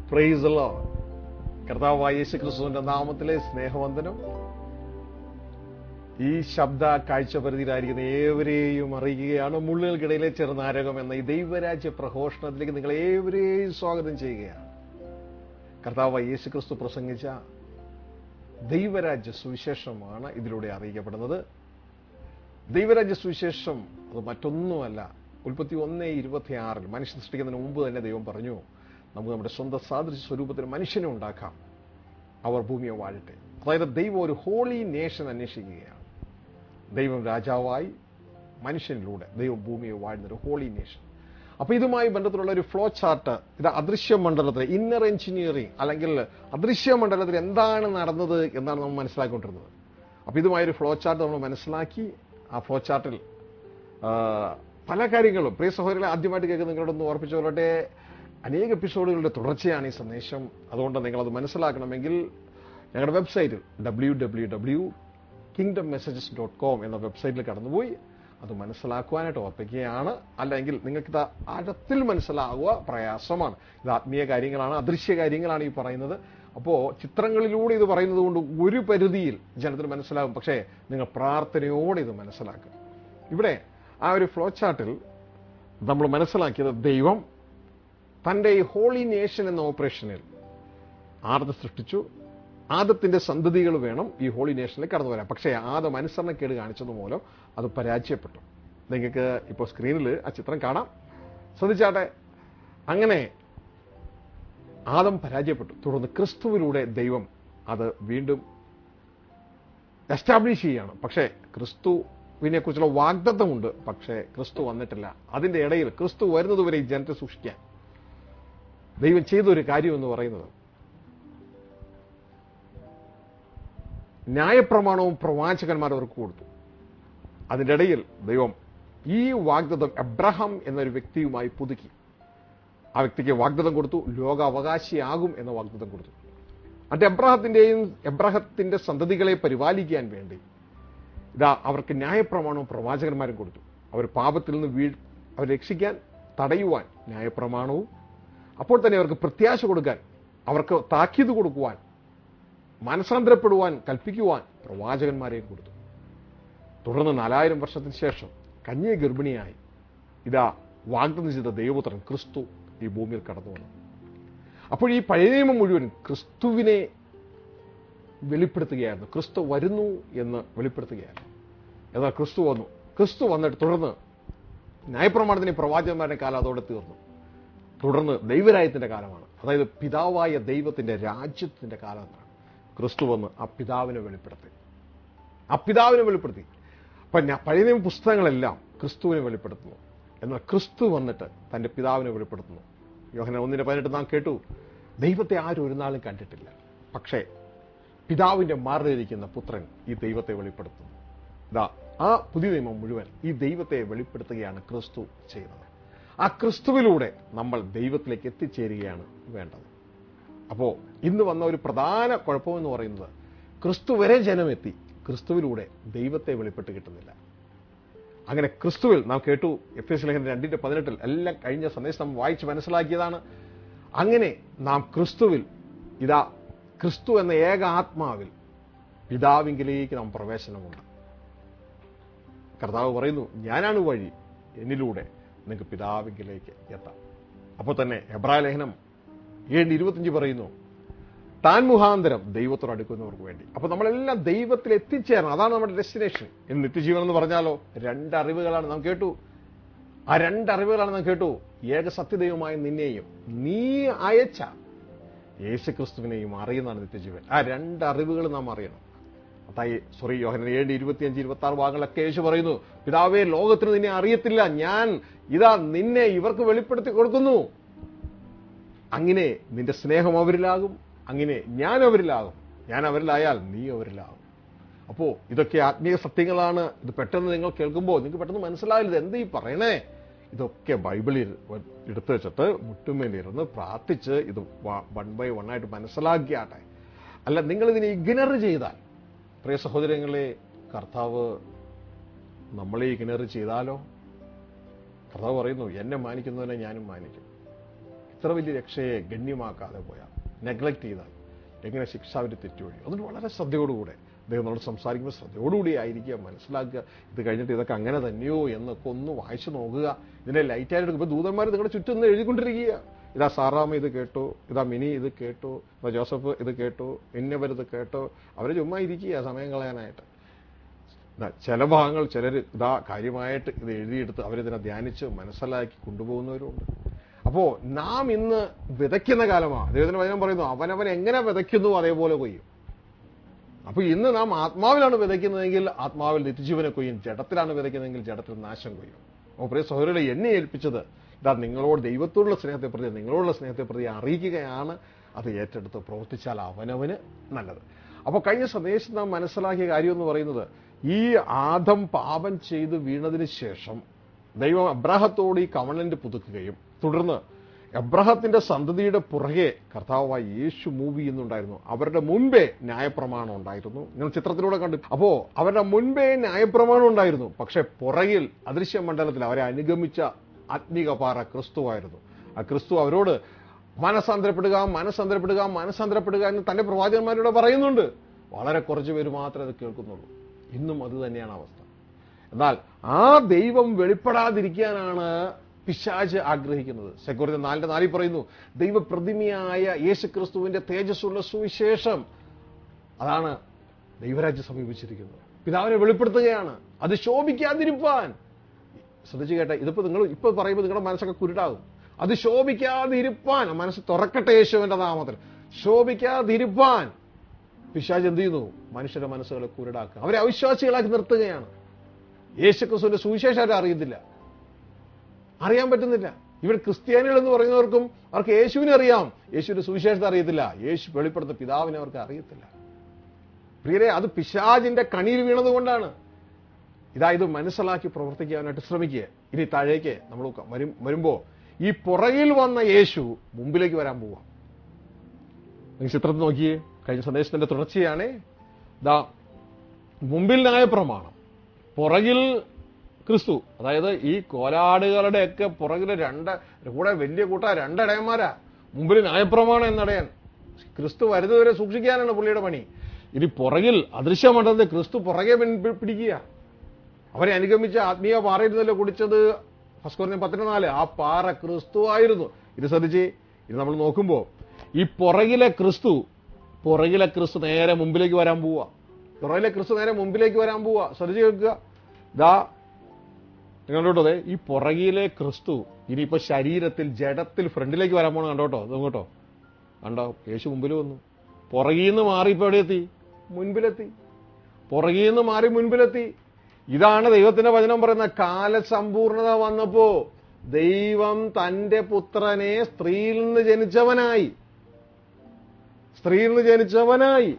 Price കർത്താവായ യേശു ക്രിസ്തുവിന്റെ നാമത്തിലെ സ്നേഹവന്ദനം ഈ ശബ്ദ കാഴ്ചപരിധിയിലായിരിക്കുന്ന ഏവരെയും അറിയുകയാണ് മുള്ളുകൾക്കിടയിലെ ചെറുനാരകം എന്ന ഈ ദൈവരാജ്യ പ്രഘോഷണത്തിലേക്ക് നിങ്ങൾ ഏവരെയും സ്വാഗതം ചെയ്യുകയാണ് കർത്താവ് യേശു ക്രിസ്തു പ്രസംഗിച്ച ദൈവരാജ്യ സുവിശേഷമാണ് ഇതിലൂടെ അറിയിക്കപ്പെടുന്നത് ദൈവരാജ്യ സുവിശേഷം അത് മറ്റൊന്നുമല്ല ഉൽപ്പത്തി ഒന്ന് ഇരുപത്തിയാറിൽ മനുഷ്യൻ സൃഷ്ടിക്കുന്നതിന് മുമ്പ് തന്നെ ദൈവം പറഞ്ഞു നമുക്ക് നമ്മുടെ സ്വന്തം സാദൃശ്യ സ്വരൂപത്തിൽ മനുഷ്യനെ ഉണ്ടാക്കാം അവർ ഭൂമിയെ വാഴട്ടെ അതായത് ദൈവം ഒരു ഹോളി നേഷൻ അന്വേഷിക്കുകയാണ് ദൈവം രാജാവായി മനുഷ്യനിലൂടെ ദൈവം ഭൂമിയെ വാഴുന്ന ഒരു ഹോളി നേഷൻ അപ്പൊ ഇതുമായി ബന്ധത്തിലുള്ള ഒരു ഫ്ലോ ചാർട്ട് ഇത് അദൃശ്യ മണ്ഡലത്തിൽ ഇന്നർ എഞ്ചിനീയറിംഗ് അല്ലെങ്കിൽ അദൃശ്യ മണ്ഡലത്തിൽ എന്താണ് നടന്നത് എന്നാണ് നമ്മൾ മനസ്സിലാക്കിക്കൊണ്ടിരുന്നത് അപ്പൊ ഇതുമായി ഒരു ഫ്ലോ ചാർട്ട് നമ്മൾ മനസ്സിലാക്കി ആ ഫ്ലോ ചാർട്ടിൽ പല കാര്യങ്ങളും പ്രിയ സഹോദരങ്ങളെ ആദ്യമായിട്ട് കേൾക്കുന്ന നിങ്ങളോടൊന്ന് ഓർപ്പിച്ചു കൊള്ളട്ടെ അനേക എപ്പിസോഡുകളുടെ തുടർച്ചയാണ് ഈ സന്ദേശം അതുകൊണ്ട് നിങ്ങളത് മനസ്സിലാക്കണമെങ്കിൽ ഞങ്ങളുടെ വെബ്സൈറ്റിൽ W W W kingdom messages dot com എന്ന വെബ്സൈറ്റിൽ കടന്നുപോയി അത് മനസ്സിലാക്കുവാനായിട്ട് ഓർപ്പിക്കുകയാണ് അല്ലെങ്കിൽ നിങ്ങൾക്ക് ഇത് ആഴത്തിൽ മനസ്സിലാകുക പ്രയാസമാണ് ഇത് ആത്മീയ കാര്യങ്ങളാണ് അദൃശ്യ കാര്യങ്ങളാണ് ഈ പറയുന്നത് അപ്പോൾ ചിത്രങ്ങളിലൂടെ ഇത് പറയുന്നത് കൊണ്ട് ഒരു പരിധിയിൽ ജനത്തിന് മനസ്സിലാകും പക്ഷേ നിങ്ങൾ പ്രാർത്ഥനയോടെ ഇത് മനസ്സിലാക്കും ഇവിടെ ആ ഒരു ഫ്ലോ ചാർട്ടിൽ നമ്മൾ മനസ്സിലാക്കിയത് ദൈവം തൻ്റെ ഈ ഹോളി നേഷൻ എന്ന ഓപ്പറേഷനിൽ ആദത്തെ സൃഷ്ടിച്ചു ആദത്തിന്റെ സന്തതികൾ വേണം ഈ ഹോളി നേഷനിൽ കടന്നു വരാൻ പക്ഷേ ആദം അനുസരണക്കേട് കാണിച്ചത് മൂലം അത് പരാജയപ്പെട്ടു നിങ്ങൾക്ക് ഇപ്പോൾ സ്ക്രീനിൽ ആ ചിത്രം കാണാം ശ്രദ്ധിച്ചാട്ടെ അങ്ങനെ ആദം പരാജയപ്പെട്ടു തുടർന്ന് ക്രിസ്തുവിലൂടെ ദൈവം അത് വീണ്ടും എസ്റ്റാബ്ലിഷ് ചെയ്യുകയാണ് പക്ഷേ ക്രിസ്തുവിനെ കുറിച്ചുള്ള വാഗ്ദത്തമുണ്ട് പക്ഷേ ക്രിസ്തു വന്നിട്ടില്ല അതിന്റെ ഇടയിൽ ക്രിസ്തു വരുന്നതുവരെ ഈ ജനത്തെ സൂക്ഷിക്കാൻ ദൈവം ചെയ്തൊരു കാര്യം എന്ന് പറയുന്നത് ന്യായപ്രമാണവും പ്രവാചകന്മാർ അവർക്ക് കൊടുത്തു അതിൻ്റെ ഇടയിൽ ദൈവം ഈ വാഗ്ദത്തം എബ്രഹാം എന്നൊരു വ്യക്തിയുമായി പുതുക്കി ആ വ്യക്തിക്ക് വാഗ്ദത്തം കൊടുത്തു ലോകാവകാശിയാകും എന്ന വാഗ്ദത്തം കൊടുത്തു അത് എബ്രഹത്തിന്റെയും എബ്രഹത്തിന്റെ സന്തതികളെ പരിപാലിക്കാൻ വേണ്ടി ഇതാ അവർക്ക് ന്യായപ്രമാണവും പ്രവാചകന്മാരും കൊടുത്തു അവർ പാപത്തിൽ നിന്ന് വീഴ് അവർ രക്ഷിക്കാൻ തടയുവാൻ ന്യായപ്രമാണവും അപ്പോൾ തന്നെ അവർക്ക് പ്രത്യാശ കൊടുക്കാൻ അവർക്ക് താക്കീത് കൊടുക്കുവാൻ മനസാന്തരപ്പെടുവാൻ കൽപ്പിക്കുവാൻ പ്രവാചകന്മാരെയും കൊടുത്തു തുടർന്ന് നാലായിരം വർഷത്തിന് ശേഷം കന്യ ഗർഭിണിയായി ഇതാ വാഗ്ദത്തം ചെയ്ത ദൈവപുത്രൻ ക്രിസ്തു ഈ ഭൂമിയിൽ കടന്നു വന്നു അപ്പോൾ ഈ പഴയ നിയമം മുഴുവൻ ക്രിസ്തുവിനെ വെളിപ്പെടുത്തുകയായിരുന്നു ക്രിസ്തു വരുന്നു എന്ന് വെളിപ്പെടുത്തുകയായിരുന്നു എന്നാൽ ക്രിസ്തു വന്നു ക്രിസ്തു വന്നിട്ട് തുടർന്ന് ന്യായപ്രമാണത്തിന് പ്രവാചകന്മാരുടെ കാലം അതോടെ തീർന്നു തുടർന്ന് ദൈവരായത്തിന്റെ കാലമാണ് അതായത് പിതാവായ ദൈവത്തിന്റെ രാജ്യത്തിന്റെ കാലം എന്നാണ് ക്രിസ്തു വന്ന് ആ പിതാവിനെ വെളിപ്പെടുത്തി ആ പിതാവിനെ വെളിപ്പെടുത്തി അപ്പൊ പഴയ നിയമ പുസ്തകങ്ങളെല്ലാം ക്രിസ്തുവിനെ വെളിപ്പെടുത്തുന്നു എന്നാൽ ക്രിസ്തു വന്നിട്ട് തന്റെ പിതാവിനെ വെളിപ്പെടുത്തുന്നു യോഹന ഒന്നിന്റെ പതിനെട്ട് നാം കേട്ടു ദൈവത്തെ ആരും ഒരു നാളും കണ്ടിട്ടില്ല പക്ഷേ പിതാവിന്റെ മാറിയിരിക്കുന്ന പുത്രൻ ഈ ദൈവത്തെ വെളിപ്പെടുത്തുന്നു ഇതാ ആ പുതിയ നിയമം മുഴുവൻ ഈ ദൈവത്തെ വെളിപ്പെടുത്തുകയാണ് ക്രിസ്തു ചെയ്യുന്നത് ആ ക്രിസ്തുവിലൂടെ നമ്മൾ ദൈവത്തിലേക്ക് എത്തിച്ചേരുകയാണ് വേണ്ടത് അപ്പോ ഇന്ന് വന്ന ഒരു പ്രധാന കുഴപ്പമെന്ന് പറയുന്നത് ക്രിസ്തു വരെ ജനമെത്തി ക്രിസ്തുവിലൂടെ ദൈവത്തെ വെളിപ്പെട്ട് കിട്ടുന്നില്ല അങ്ങനെ ക്രിസ്തുവിൽ നാം കേട്ടു എഫ് എസ് ലേഖനം രണ്ടിന്റെ പതിനെട്ടിൽ എല്ലാം കഴിഞ്ഞ സന്ദേശം നാം വായിച്ച് മനസ്സിലാക്കിയതാണ് അങ്ങനെ നാം ക്രിസ്തുവിൽ ഇതാ ക്രിസ്തു എന്ന ഏക ആത്മാവിൽ പിതാവിങ്കിലേക്ക് നാം പ്രവേശനമുണ്ട് കർത്താവ് പറയുന്നു ഞാനാണ് വഴി എന്നിലൂടെ നിങ്ങൾക്ക് പിതാവിങ്കിലേക്ക് എത്താം അപ്പോൾ തന്നെ എബ്രായ ലേഖനം ഏഴ് ഇരുപത്തിയഞ്ച് പറയുന്നു താൻ മുഖാന്തരം ദൈവത്തോട് അടുക്കുന്നവർക്ക് വേണ്ടി അപ്പൊ നമ്മളെല്ലാം ദൈവത്തിൽ എത്തിച്ചേരണം അതാണ് നമ്മുടെ ഡെസ്റ്റിനേഷൻ എന്ന് നിത്യജീവൻ എന്ന് പറഞ്ഞാലോ രണ്ടറിവുകളാണ് നാം കേട്ടു ആ രണ്ടറിവുകളാണ് നാം കേട്ടു ഏക സത്യദൈവമായ നിന്നെയും നീ അയച്ച യേശു ക്രിസ്തുവിനെയും അറിയുന്നതാണ് നിത്യജീവൻ ആ രണ്ടറിവുകൾ നാം അറിയണം അതായി സോറി യോഹന ഏഴ് ഇരുപത്തിയഞ്ച് ഇരുപത്തി ആറ് ഭാഗങ്ങളൊക്കെ യേശു പറയുന്നു പിതാവേ ലോകത്തിന് നിന്നെ അറിയത്തില്ല ഞാൻ ഇതാ നിന്നെ ഇവർക്ക് വെളിപ്പെടുത്തി കൊടുക്കുന്നു അങ്ങനെ നിന്റെ സ്നേഹം അവരിലാകും അങ്ങനെ ഞാൻ അവരിലാകും ഞാൻ അവരിലായാൽ നീ അവരിലാകും അപ്പോ ഇതൊക്കെ ആത്മീയ സത്യങ്ങളാണ് ഇത് പെട്ടെന്ന് നിങ്ങൾ കേൾക്കുമ്പോൾ നിങ്ങൾക്ക് പെട്ടെന്ന് മനസ്സിലാവില്ല എന്ത് ഈ പറയണേ ഇതൊക്കെ ബൈബിളിൽ എടുത്തു വെച്ചിട്ട് മുട്ടുമേലിരുന്ന് പ്രാർത്ഥിച്ച് ഇത് വൺ ബൈ വൺ ആയിട്ട് മനസ്സിലാക്കിയാട്ടെ അല്ല നിങ്ങൾ ഇതിനെ ഇഗ്നർ ചെയ്താൽ പ്രിയ സഹോദരങ്ങളെ കർത്താവ് നമ്മളെ ഇഗ്നർ ചെയ്താലോ കർത്താവ് പറയുന്നു എന്നെ മാനിക്കുന്നതിനെ ഞാനും മാനിക്കും ഇത്ര വലിയ രക്ഷയെ ഗണ്യമാക്കാതെ പോയാൽ നെഗ്ലക്ട് ചെയ്താൽ എങ്ങനെ ശിക്ഷാവിന്റെ തെറ്റുവഴി അതുകൊണ്ട് വളരെ ശ്രദ്ധയോടുകൂടെ ദൈവങ്ങളോട് സംസാരിക്കുമ്പോൾ ശ്രദ്ധയോടുകൂടി ആയിരിക്കുക മനസ്സിലാക്കുക ഇത് കഴിഞ്ഞിട്ട് ഇതൊക്കെ അങ്ങനെ തന്നെയോ എന്നൊക്കെ ഒന്ന് വായിച്ചു നോക്കുക ഇതിനെ ലൈറ്റായിട്ട് എടുക്കുമ്പോൾ ദൂതന്മാർ നിങ്ങളുടെ ചുറ്റും നിന്ന് എഴുതിക്കൊണ്ടിരിക്കുക ഇതാ സാറാമ്മ ഇത് കേട്ടു ഇതാ മിനി ഇത് കേട്ടു ഇതാ ജോസഫ് ഇത് കേട്ടു ഇന്നവർ ഇത് കേട്ടു അവർ ചുമ്മാ ഇരിക്കുക സമയം കളയാനായിട്ട് ഇതാ ചില ഭാഗങ്ങൾ ചിലർ ഇതാ കാര്യമായിട്ട് ഇത് എഴുതിയെടുത്ത് അവരിതിനെ ധ്യാനിച്ച് മനസ്സിലാക്കി കൊണ്ടുപോകുന്നവരുണ്ട് അപ്പോ നാം ഇന്ന് വിതയ്ക്കുന്ന കാലമാണ് ദൈവത്തിന് വചനം പറയുന്നു അവനവൻ എങ്ങനെ വിതയ്ക്കുന്നു അതേപോലെ കൊയ്യും അപ്പൊ ഇന്ന് നാം ആത്മാവിലാണ് വിതയ്ക്കുന്നതെങ്കിൽ ആത്മാവിൽ നിത്യജീവനെ കൊയ്യും ജഡത്തിലാണ് വിതയ്ക്കുന്നതെങ്കിൽ ജഡത്തിൽ നാശം കൊയ്യും അപ്പോൾ പ്രിയ സഹോദരനെ എന്നെ ഏൽപ്പിച്ചത് ഇതാ നിങ്ങളോട് ദൈവത്തോടുള്ള സ്നേഹത്തെ പ്രതി നിങ്ങളോടുള്ള സ്നേഹത്തെ പ്രതി അറിയിക്കുകയാണ് അത് ഏറ്റെടുത്ത് പ്രവർത്തിച്ചാൽ അവനവന് നല്ലത് അപ്പോൾ കഴിഞ്ഞ സന്ദേശം നാം മനസ്സിലാക്കിയ കാര്യം എന്ന് പറയുന്നത് ഈ ആദം പാപം ചെയ്ത് വീണതിന് ശേഷം ദൈവം അബ്രാഹത്തോട് ഈ കവണന്റ് പുതുക്കുകയും തുടർന്ന് എബ്രഹത്തിന്റെ സന്തതിയുടെ പുറകെ കർത്താവായ യേശു മൂവ് ചെയ്യുന്നുണ്ടായിരുന്നു അവരുടെ മുൻപേ ന്യായപ്രമാണം ഉണ്ടായിരുന്നു നിങ്ങൾ ചിത്രത്തിലൂടെ കണ്ടു അപ്പോ അവരുടെ മുൻപേ ന്യായപ്രമാണം ഉണ്ടായിരുന്നു പക്ഷെ പുറകിൽ അദൃശ്യ മണ്ഡലത്തിൽ അവരെ അനുഗമിച്ച ആത്മീക പാറ ക്രിസ്തുവായിരുന്നു ആ ക്രിസ്തു അവരോട് മനസ്സാന്തരപ്പെടുക മനസ്സാന്തരപ്പെടുക മനസ്സാന്തരപ്പെടുക എന്ന് തന്റെ പ്രവാചകന്മാരോട് പറയുന്നുണ്ട് വളരെ കുറച്ച് പേര് മാത്രമേ അത് കേൾക്കുന്നുള്ളൂ ഇന്നും അത് തന്നെയാണ് അവസ്ഥ എന്നാൽ ആ ദൈവം വെളിപ്പെടാതിരിക്കാനാണ് പിശാജ് ആഗ്രഹിക്കുന്നത് സെക്യൂരിറ്റി നാലിന്റെ നാലിൽ പറയുന്നു ദൈവപ്രതിമയായ യേശുക്രിസ്തുവിന്റെ തേജസ്സുള്ള സുവിശേഷം അതാണ് ദൈവരാജ്യം സമീപിച്ചിരിക്കുന്നത് പിതാവിനെ വെളിപ്പെടുത്തുകയാണ് അത് ശോഭിക്കാതിരിപ്പാൻ ശ്രദ്ധിച്ചു കേട്ടെ ഇതിപ്പോ നിങ്ങൾ ഇപ്പൊ പറയുമ്പോൾ നിങ്ങളുടെ മനസ്സൊക്കെ കുരുടാകും അത് ശോഭിക്കാതിരിപ്പാൻ മനസ്സ് തുറക്കട്ടെ യേശുവിന്റെ നാമത്തിൽ ശോഭിക്കാതിരിപ്പാൻ പിശാജ് എന്ത് ചെയ്യുന്നു മനുഷ്യരുടെ മനസ്സുകളെ കുരുടാക്കുക അവരെ അവിശ്വാസികളാക്കി നിർത്തുകയാണ് യേശുക്രിസ്തുവിന്റെ സുവിശേഷം അവരെ അറിയുന്നില്ല അറിയാൻ പറ്റുന്നില്ല ഇവിടെ ക്രിസ്ത്യാനികൾ എന്ന് പറയുന്നവർക്കും അവർക്ക് യേശുവിനെ അറിയാം യേശുവിന്റെ സുവിശേഷത്തെ അറിയത്തില്ല യേശു വെളിപ്പെടുത്ത പിതാവിനെ അവർക്ക് അറിയത്തില്ല പ്രിയരെ അത് പിശാജിന്റെ കണിയിൽ വീണതുകൊണ്ടാണ് ഇതാ ഇത് മനസ്സിലാക്കി പ്രവർത്തിക്കാനായിട്ട് ശ്രമിക്കുക ഇനി താഴേക്ക് നമ്മൾ വരും വരുമ്പോ ഈ പുറകിൽ വന്ന യേശു മുമ്പിലേക്ക് വരാൻ പോവാം നിങ്ങൾ ചിത്രത്തിൽ നോക്കിയേ കഴിഞ്ഞ സന്ദേശത്തിന്റെ തുടർച്ചയാണ് ദാ മുമ്പിൽ ന്യായപ്രമാണം പുറകിൽ ക്രിസ്തു അതായത് ഈ കോലാടുകളുടെയൊക്കെ പുറകിൽ രണ്ട് കൂടെ വലിയ കൂട്ട രണ്ടടയന്മാരാ മുമ്പിൽ ന്യായപ്രമാണം എന്നടയാൻ ക്രിസ്തു വരുന്നവരെ സൂക്ഷിക്കാനാണ് പുള്ളിയുടെ പണി ഇനി പുറകിൽ അദൃശ്യമണ്ഡലത്തിൽ ക്രിസ്തു പുറകെ പിൻ- പിടിക്കുക അവരെ അനുഗമിച്ച ആത്മീയ പാറയിരുന്നല്ലോ കുടിച്ചത് ഫസ്കോറിന് പത്തിനാല് ആ പാറ ക്രിസ്തു ആയിരുന്നു ഇത് ശ്രദ്ധിച്ച് ഇത് നമ്മൾ നോക്കുമ്പോൾ ഈ പുറകിലെ ക്രിസ്തു പുറകിലെ ക്രിസ്തു നേരെ മുമ്പിലേക്ക് വരാൻ പോവുക പുറകിലെ ക്രിസ്തു നേരെ മുമ്പിലേക്ക് വരാൻ പോവുക ശ്രദ്ധിച്ച് കേൾക്കുക ദാ നിങ്ങളോട്ടോ അതെ ഈ പുറകിലെ ക്രിസ്തു ഇനിയിപ്പോ ശരീരത്തിൽ ജഡത്തിൽ ഫ്രണ്ടിലേക്ക് വരാൻ പോണ കണ്ടോട്ടോ ഇത് കേട്ടോ കണ്ടോ യേശു മുമ്പിൽ വന്നു പുറകിൽ നിന്ന് മാറി ഇപ്പൊ എവിടെയെത്തി മുൻപിലെത്തി പുറകിൽ നിന്ന് മാറി മുൻപിലെത്തി ഇതാണ് ദൈവത്തിന്റെ വചനം പറയുന്ന കാലസമ്പൂർണത വന്നപ്പോ ദൈവം തന്റെ പുത്രനെ സ്ത്രീയിൽ നിന്ന് ജനിച്ചവനായി സ്ത്രീയിൽ നിന്ന് ജനിച്ചവനായി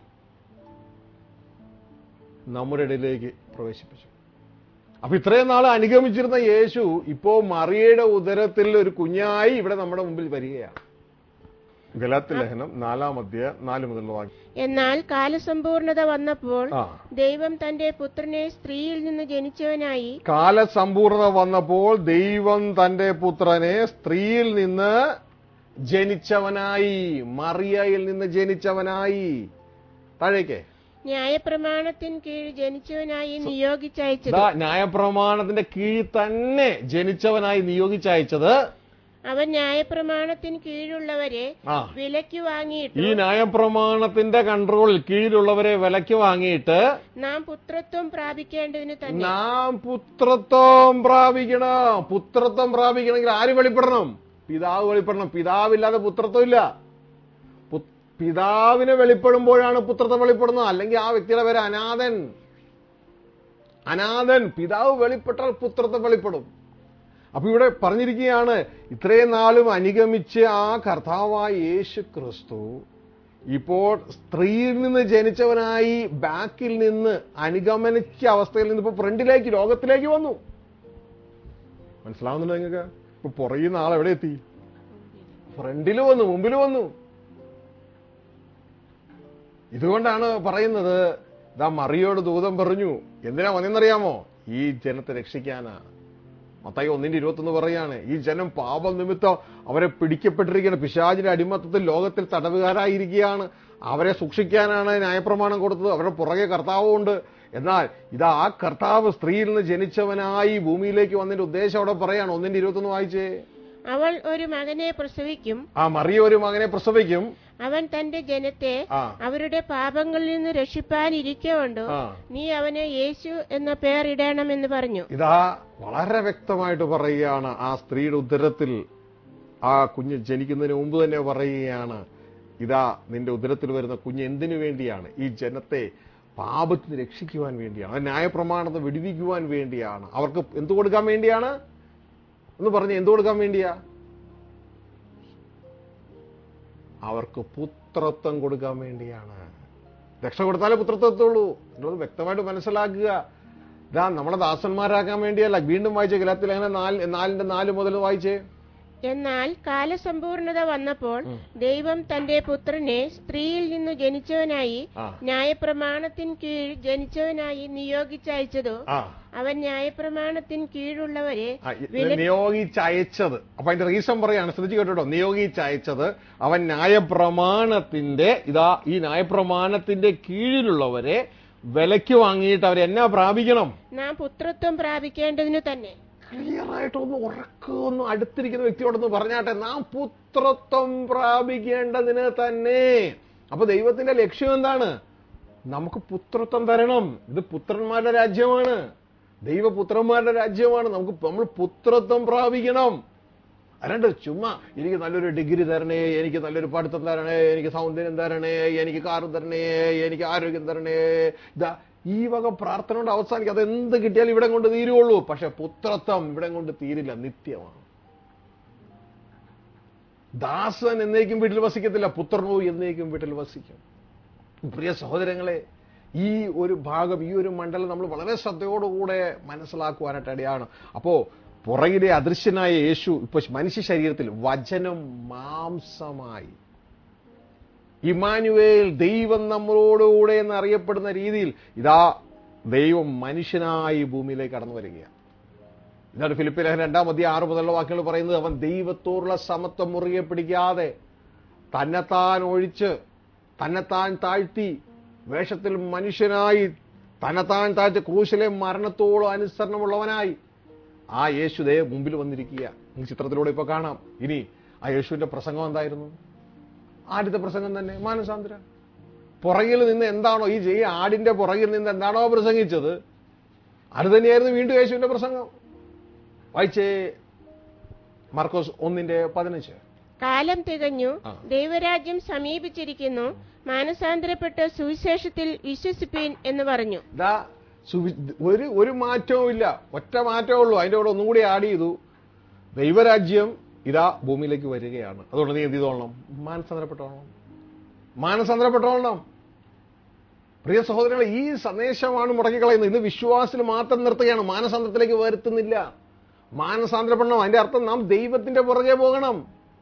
നമ്മുടെ ഇടയിലേക്ക് പ്രവേശിപ്പിച്ചു അപ്പൊ ഇത്രയും നാൾ അനുഗമിച്ചിരുന്ന യേശു ഇപ്പോ മറിയയുടെ ഉദരത്തിൽ ഒരു കുഞ്ഞായി ഇവിടെ നമ്മുടെ മുമ്പിൽ വരികയാണ് ഗലാത്തി ലേഖനം നാലാം അധ്യായ നാല് മുതലുള്ള വാക്യം എന്നാൽ കാലസമ്പൂർണത വന്നപ്പോൾ ആ ദൈവം തന്റെ പുത്രനെ സ്ത്രീയിൽ നിന്ന് ജനിച്ചവനായി കാലസമ്പൂർണത വന്നപ്പോൾ ദൈവം തന്റെ പുത്രനെ സ്ത്രീയിൽ നിന്ന് ജനിച്ചവനായി മറിയയിൽ നിന്ന് ജനിച്ചവനായി താഴേക്ക് ന്യായപ്രമാണത്തിന് കീഴിൽ ജനിച്ചവനായി നിയോഗിച്ചയച്ചത് ദാ ന്യായപ്രമാണത്തിന്റെ കീഴിൽ തന്നെ ജനിച്ചവനായി നിയോഗിച്ചയച്ചത് അവൻ ന്യായപ്രമാണത്തിന് കീഴിലുള്ളവരെ ആ വിലയ്ക്ക് വാങ്ങിയിട്ടു ഈ ന്യായപ്രമാണത്തിന്റെ കൺട്രോളിൽ കീഴിലുള്ളവരെ വിലക്ക് വാങ്ങിയിട്ട് നാം പുത്രത്വം പ്രാപിക്കേണ്ടതിന് തന്നെ നാം പുത്രത്വം പ്രാപിക്കണം പുത്രത്വം പ്രാപിക്കണമെങ്കിൽ ആര് വെളിപ്പെടണം പിതാവ് വെളിപ്പെടണം പിതാവില്ലാതെ പുത്രത്വം ഇല്ല പു- പിതാവിനെ വെളിപ്പെടുമ്പോഴാണ് പുത്രത്വം വെളിപ്പെടുന്നത് അല്ലെങ്കിൽ ആ വ്യക്തിയുടെ പേര് അനാഥൻ അനാഥൻ പിതാവ് വെളിപ്പെട്ടാൽ പുത്രത്വം വെളിപ്പെടും അപ്പൊ ഇവിടെ പറഞ്ഞിരിക്കുകയാണ് ഇത്രയും നാളും അനുഗമിച്ച് ആ കർത്താവായ യേശു ക്രിസ്തു ഇപ്പോൾ സ്ത്രീയിൽ നിന്ന് ജനിച്ചവനായി ബാക്കിൽ നിന്ന് അനുഗമനിച്ച അവസ്ഥയിൽ നിന്ന് ഇപ്പൊ ഫ്രണ്ടിലേക്ക് ലോകത്തിലേക്ക് വന്നു മനസ്സിലാവുന്നുണ്ടോ നിങ്ങൾക്ക് ഇപ്പൊ പുറയുന്ന ആൾ എവിടെ എത്തി ഫ്രണ്ടിൽ വന്നു മുമ്പിൽ വന്നു ഇതുകൊണ്ടാണ് പറയുന്നത് ഇതാ മറിയോട് ദൂതം പറഞ്ഞു എന്തിനാ വന്നെന്നറിയാമോ ഈ ജനത്തെ രക്ഷിക്കാനാ മത്തായി ഒന്നിന്റെ ഇരുപത്തൊന്ന് പറയാണ് ഈ ജനം പാപം നിമിത്തം അവരെ പിടിക്കപ്പെട്ടിരിക്കുകയാണ് പിശാചിന്റെ അടിമത്തത്തിൽ ലോകത്തിൽ തടവുകാരായിരിക്കുകയാണ് അവരെ സൂക്ഷിക്കാനാണ് ന്യായപ്രമാണം കൊടുത്തത് അവരുടെ പുറകെ കർത്താവുണ്ട് എന്നാൽ ഇതാ ആ കർത്താവ് സ്ത്രീയിൽ നിന്ന് ജനിച്ചവനായി ഭൂമിയിലേക്ക് വന്നതിന്റെ ഉദ്ദേശം അവിടെ പറയാണ് ഒന്നിന്റെ ഇരുപത്തൊന്ന് വായിച്ചേ അവൾ ഒരു മകനെ പ്രസവിക്കും ആ മറിയ ഒരു മകനെ പ്രസവിക്കും അവൻ തന്റെ ജനത്തെ ആ അവരുടെ പാപങ്ങളിൽ നിന്ന് രക്ഷിപ്പാനിരിക്കുണ്ടോ ആ നീ അവന് യേശു എന്ന പേരിടണമെന്ന് പറഞ്ഞു ഇതാ വളരെ വ്യക്തമായിട്ട് പറയുകയാണ് ആ സ്ത്രീയുടെ ഉദരത്തിൽ ആ കുഞ്ഞ് ജനിക്കുന്നതിന് മുമ്പ് തന്നെ പറയുകയാണ് ഇതാ നിന്റെ ഉദരത്തിൽ വരുന്ന കുഞ്ഞ് എന്തിനു വേണ്ടിയാണ് ഈ ജനത്തെ പാപത്തിന് രക്ഷിക്കുവാൻ വേണ്ടിയാണ് ആ ന്യായപ്രമാണത്തെ വിടുവിക്കുവാൻ വേണ്ടിയാണ് അവർക്ക് എന്തു കൊടുക്കാൻ വേണ്ടിയാണ് എന്ന് പറഞ്ഞ് എന്തു കൊടുക്കാൻ വേണ്ടിയാ അവർക്ക് പുത്രത്വം കൊടുക്കാൻ വേണ്ടിയാണ് രക്ഷ കൊടുത്താലേ പുത്രത്വം എത്തുള്ളൂ എന്നുള്ളത് വ്യക്തമായിട്ട് മനസ്സിലാക്കുക ഇതാ നമ്മളെ ദാസന്മാരാക്കാൻ വേണ്ടിയല്ല വീണ്ടും വായിച്ചേ ഗലാത്തിൽ അങ്ങനെ നാല് നാലിന്റെ നാല് മുതൽ വായിച്ചേ എന്നാൽ കാലസമ്പൂർണത വന്നപ്പോൾ ദൈവം തന്റെ പുത്രനെ സ്ത്രീയിൽ നിന്നു ജനിച്ചവനായി ആ ന്യായപ്രമാണത്തിൻ കീഴ് ജനിച്ചവനായി നിയോഗിച്ചയച്ചതോ ആ അവൻ ന്യായപ്രമാണത്തിൻ കീഴുള്ളവരെ ആ, ഇത് നിയോഗിച്ചയച്ചത് അപ്പൊ അതിന്റെ റീസൺ പറയാണ് ശ്രദ്ധിച്ചു കേട്ടോ നിയോഗിച്ചയച്ചത് അവൻ ന്യായപ്രമാണത്തിന്റെ ഇതാ ഈ ന്യായപ്രമാണത്തിന്റെ കീഴിലുള്ളവരെ വിലയ്ക്ക് വാങ്ങിയിട്ട് അവരെന്നാ പ്രാപിക്കണം നാം പുത്രത്വം പ്രാപിക്കേണ്ടതിനു തന്നെ ക്ലിയർ ആയിട്ട് ഒന്ന് ഉറക്കൊന്ന് അടുത്തിരിക്കുന്ന വ്യക്തിയോടൊന്ന് പറഞ്ഞാട്ടെ നാം പുത്രത്വം പ്രാപിക്കേണ്ടതിന് തന്നെ അപ്പൊ ദൈവത്തിന്റെ ലക്ഷ്യം എന്താണ് നമുക്ക് പുത്രത്വം തരണം ഇത് പുത്രന്മാരുടെ രാജ്യമാണ് ദൈവപുത്രന്മാരുടെ രാജ്യമാണ് നമുക്ക് നമ്മൾ പുത്രത്വം പ്രാപിക്കണം അല്ലാണ്ട് ചുമ്മാ എനിക്ക് നല്ലൊരു ഡിഗ്രി തരണേ എനിക്ക് നല്ലൊരു പഠിത്തം തരണേ എനിക്ക് സൗന്ദര്യം തരണേ എനിക്ക് കാറ് തരണേ എനിക്ക് ആരോഗ്യം തരണേ ഇതാ ഈ വക പ്രാർത്ഥന കൊണ്ട് അവസാനിക്കും അത് എന്ത് കിട്ടിയാലും ഇവിടെ കൊണ്ട് തീരുള്ളൂ പക്ഷെ പുത്രത്വം ഇവിടെ കൊണ്ട് തീരില്ല നിത്യമാണ് ദാസൻ എന്നേക്കും വീട്ടിൽ വസിക്കത്തില്ല പുത്രനോ എന്നേക്കും വീട്ടിൽ വസിക്കും പ്രിയ സഹോദരങ്ങളെ ഈ ഒരു ഭാഗം ഈ ഒരു മണ്ഡലം നമ്മൾ വളരെ ശ്രദ്ധയോടുകൂടെ മനസ്സിലാക്കുവാനായിട്ട് ഇടയാണ് അപ്പോ പുറകിലെ അദൃശ്യനായ യേശു ഇപ്പൊ മനുഷ്യ ശരീരത്തിൽ വചനം മാംസമായി ഇമാനുവേൽ ദൈവം നമ്മളോടുകൂടെ എന്നറിയപ്പെടുന്ന രീതിയിൽ ഇതാ ദൈവം മനുഷ്യനായി ഭൂമിയിലേക്ക് കടന്നു വരികയാണ് ഇതാണ് ഫിലിപ്പിൽ രണ്ടാം അധ്യായം ആറ് മുതലുള്ള വാക്കുകൾ പറയുന്നത് അവൻ ദൈവത്തോടുള്ള സമത്വം മുറുകെ പിടിക്കാതെ തന്നെത്താൻ ഒഴിച്ച് തന്നെത്താൻ താഴ്ത്തി വേഷത്തിൽ മനുഷ്യനായി തന്നെത്താൻ താഴ്ത്തി ക്രൂശിലെ മരണത്തോളം അനുസരണമുള്ളവനായി ആ യേശുദേ മുമ്പിൽ വന്നിരിക്കുക നിങ്ങൾക്ക് ചിത്രത്തിലൂടെ ഇപ്പൊ കാണാം ഇനി ആ യേശുവിന്റെ പ്രസംഗം എന്തായിരുന്നു ആദ്യത്തെ പ്രസംഗം തന്നെ മാനസാന്തര പുറകിൽ നിന്ന് എന്താണോ ഈ ഈ ആടിന്റെ പുറകിൽ നിന്ന് എന്താണോ പ്രസംഗിച്ചത് അത് തന്നെയായിരുന്നു വീണ്ടും യേശുവിന്റെ പ്രസംഗം വായിച്ചേ മാർക്കോസ് ഒന്നിന്റെ പതിനഞ്ച് കാലം തികഞ്ഞു ആ. ദൈവരാജ്യം സമീപിച്ചിരിക്കുന്നു മാനസാന്തരപ്പെട്ട് സുവിശേഷത്തിൽ വിശ്വസിപ്പീൻ എന്ന് പറഞ്ഞു ഇതാ സുവി- ഒരു ഒരു മാറ്റവും ഇല്ല ഒറ്റ മാറ്റമേ ഉള്ളൂ അതിന്റെ കൂടെ ഒന്നും കൂടി ആഡ് ചെയ്തു ദൈവരാജ്യം ഇതാ ഭൂമിയിലേക്ക് വരികയാണ് അതുകൊണ്ട് നീ എന്ത് ചെയ്തോളണം മാനസാന്തരപ്പെട്ടോളണം മാനസാന്തരപ്പെട്ടോളണം പ്രിയ സഹോദരങ്ങളെ ഈ സന്ദേശമാണ് മുടക്കിക്കളയുന്നത് ഇന്ന് വിശ്വാസത്തിൽ മാത്രം നിർത്തുകയാണ് മാനസാന്തരത്തിലേക്ക് വരുത്തുന്നില്ല മാനസാന്തരപ്പെടണം അതിന്റെ അർത്ഥം നാം ദൈവത്തിന്റെ പുറകെ പോകണം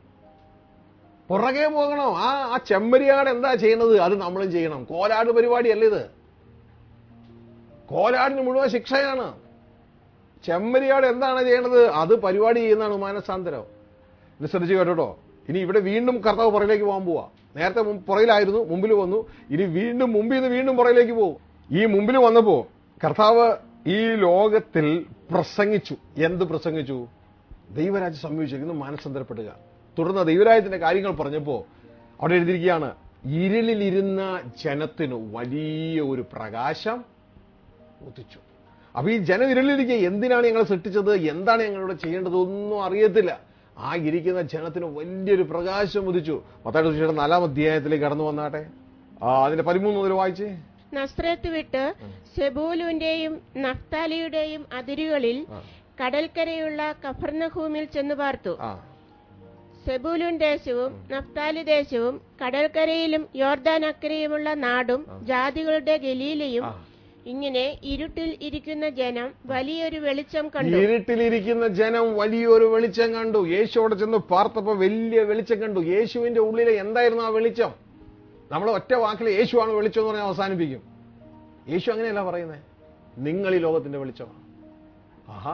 പുറകെ പോകണം ആ ആ ചെമ്മരിയാട് എന്താ ചെയ്യുന്നത് അത് നമ്മളും ചെയ്യണം കോലാട് പരിപാടിയല്ല ഇത് കോലാടിന് മുഴുവൻ ശിക്ഷയാണ് ചെമ്മരിയാട് എന്താണ് ചെയ്യേണ്ടത് അത് പരിപാടി ചെയ്യുന്നതാണ് മാനസാന്തരം ഇത് ശ്രദ്ധിച്ച് കേട്ടോ ഇനി ഇവിടെ വീണ്ടും കർത്താവ് പുറകിലേക്ക് പോകാൻ പോവാ നേരത്തെ മുമ്പ് പുറകിലായിരുന്നു മുമ്പിൽ വന്നു ഇനി വീണ്ടും മുമ്പിൽ നിന്ന് വീണ്ടും പുറകിലേക്ക് പോകും ഈ മുമ്പിൽ വന്നപ്പോ കർത്താവ് ഈ ലോകത്തിൽ പ്രസംഗിച്ചു എന്ത് പ്രസംഗിച്ചു ദൈവരാജ്യം സംഭവിച്ചിരിക്കുന്നു മാനസാന്തരപ്പെടുക തുടർന്ന് ദൈവരാജ്യത്തിന്റെ കാര്യങ്ങൾ പറഞ്ഞപ്പോ അവിടെ എഴുതിയിരിക്കുകയാണ് ഇരുളിലിരുന്ന ജനത്തിന് വലിയ ഒരു പ്രകാശം ഉദിച്ചു അപ്പൊ ഈ ജനം ഇരുളിരിക്കുക എന്തിനാണ് ഞങ്ങൾ സൃഷ്ടിച്ചത് എന്താണ് ഞങ്ങളോട് ചെയ്യേണ്ടത് ഒന്നും അറിയത്തില്ല ആ ഇരിക്കുന്ന ജനത്തിന് വലിയൊരു പ്രകാശം ഉദിച്ചു പത്തായിട്ട് സുശേഷം നാലാം അധ്യായത്തിലേക്ക് കടന്നു വന്നാട്ടെ ആ അതിന്റെ പതിമൂന്ന് മുതൽ വായിച്ചേ നസ്രത്ത് വിട്ട് സെബൂലുവിന്റെയും നഫ്താലിയുടെയും അതിരുകളിൽ ആ. കടൽക്കരയുള്ള കഫർണഹൂമിൽ ചെന്നു പാർത്തു ആ സെബൂലുൻ ദേശവും നഫ്താലി ദേശവും കടൽക്കരയിലും യോർദാൻ അക്കരയുമുള്ള നാടും ജാതികളുടെ ഗലീലയും ആ. ഇങ്ങനെ ഇരുട്ടിൽ ഇരിക്കുന്ന ജനം വലിയൊരു വെളിച്ചം കണ്ടു ഇരുട്ടിലിരിക്കുന്ന ജനം വലിയൊരു വെളിച്ചം കണ്ടു യേശു അവിടെ ചെന്ന് പാർത്തപ്പോ വലിയ വെളിച്ചം കണ്ടു യേശുവിന്റെ ഉള്ളിലെ എന്തായിരുന്നു ആ വെളിച്ചം നമ്മൾ ഒറ്റ വാക്കിൽ യേശുവാണ് വെളിച്ചം എന്ന് പറഞ്ഞാൽ അവസാനിപ്പിക്കും യേശു അങ്ങനെയല്ല പറയുന്നത് നിങ്ങൾ ഈ ലോകത്തിന്റെ വെളിച്ചമാണ് ആഹാ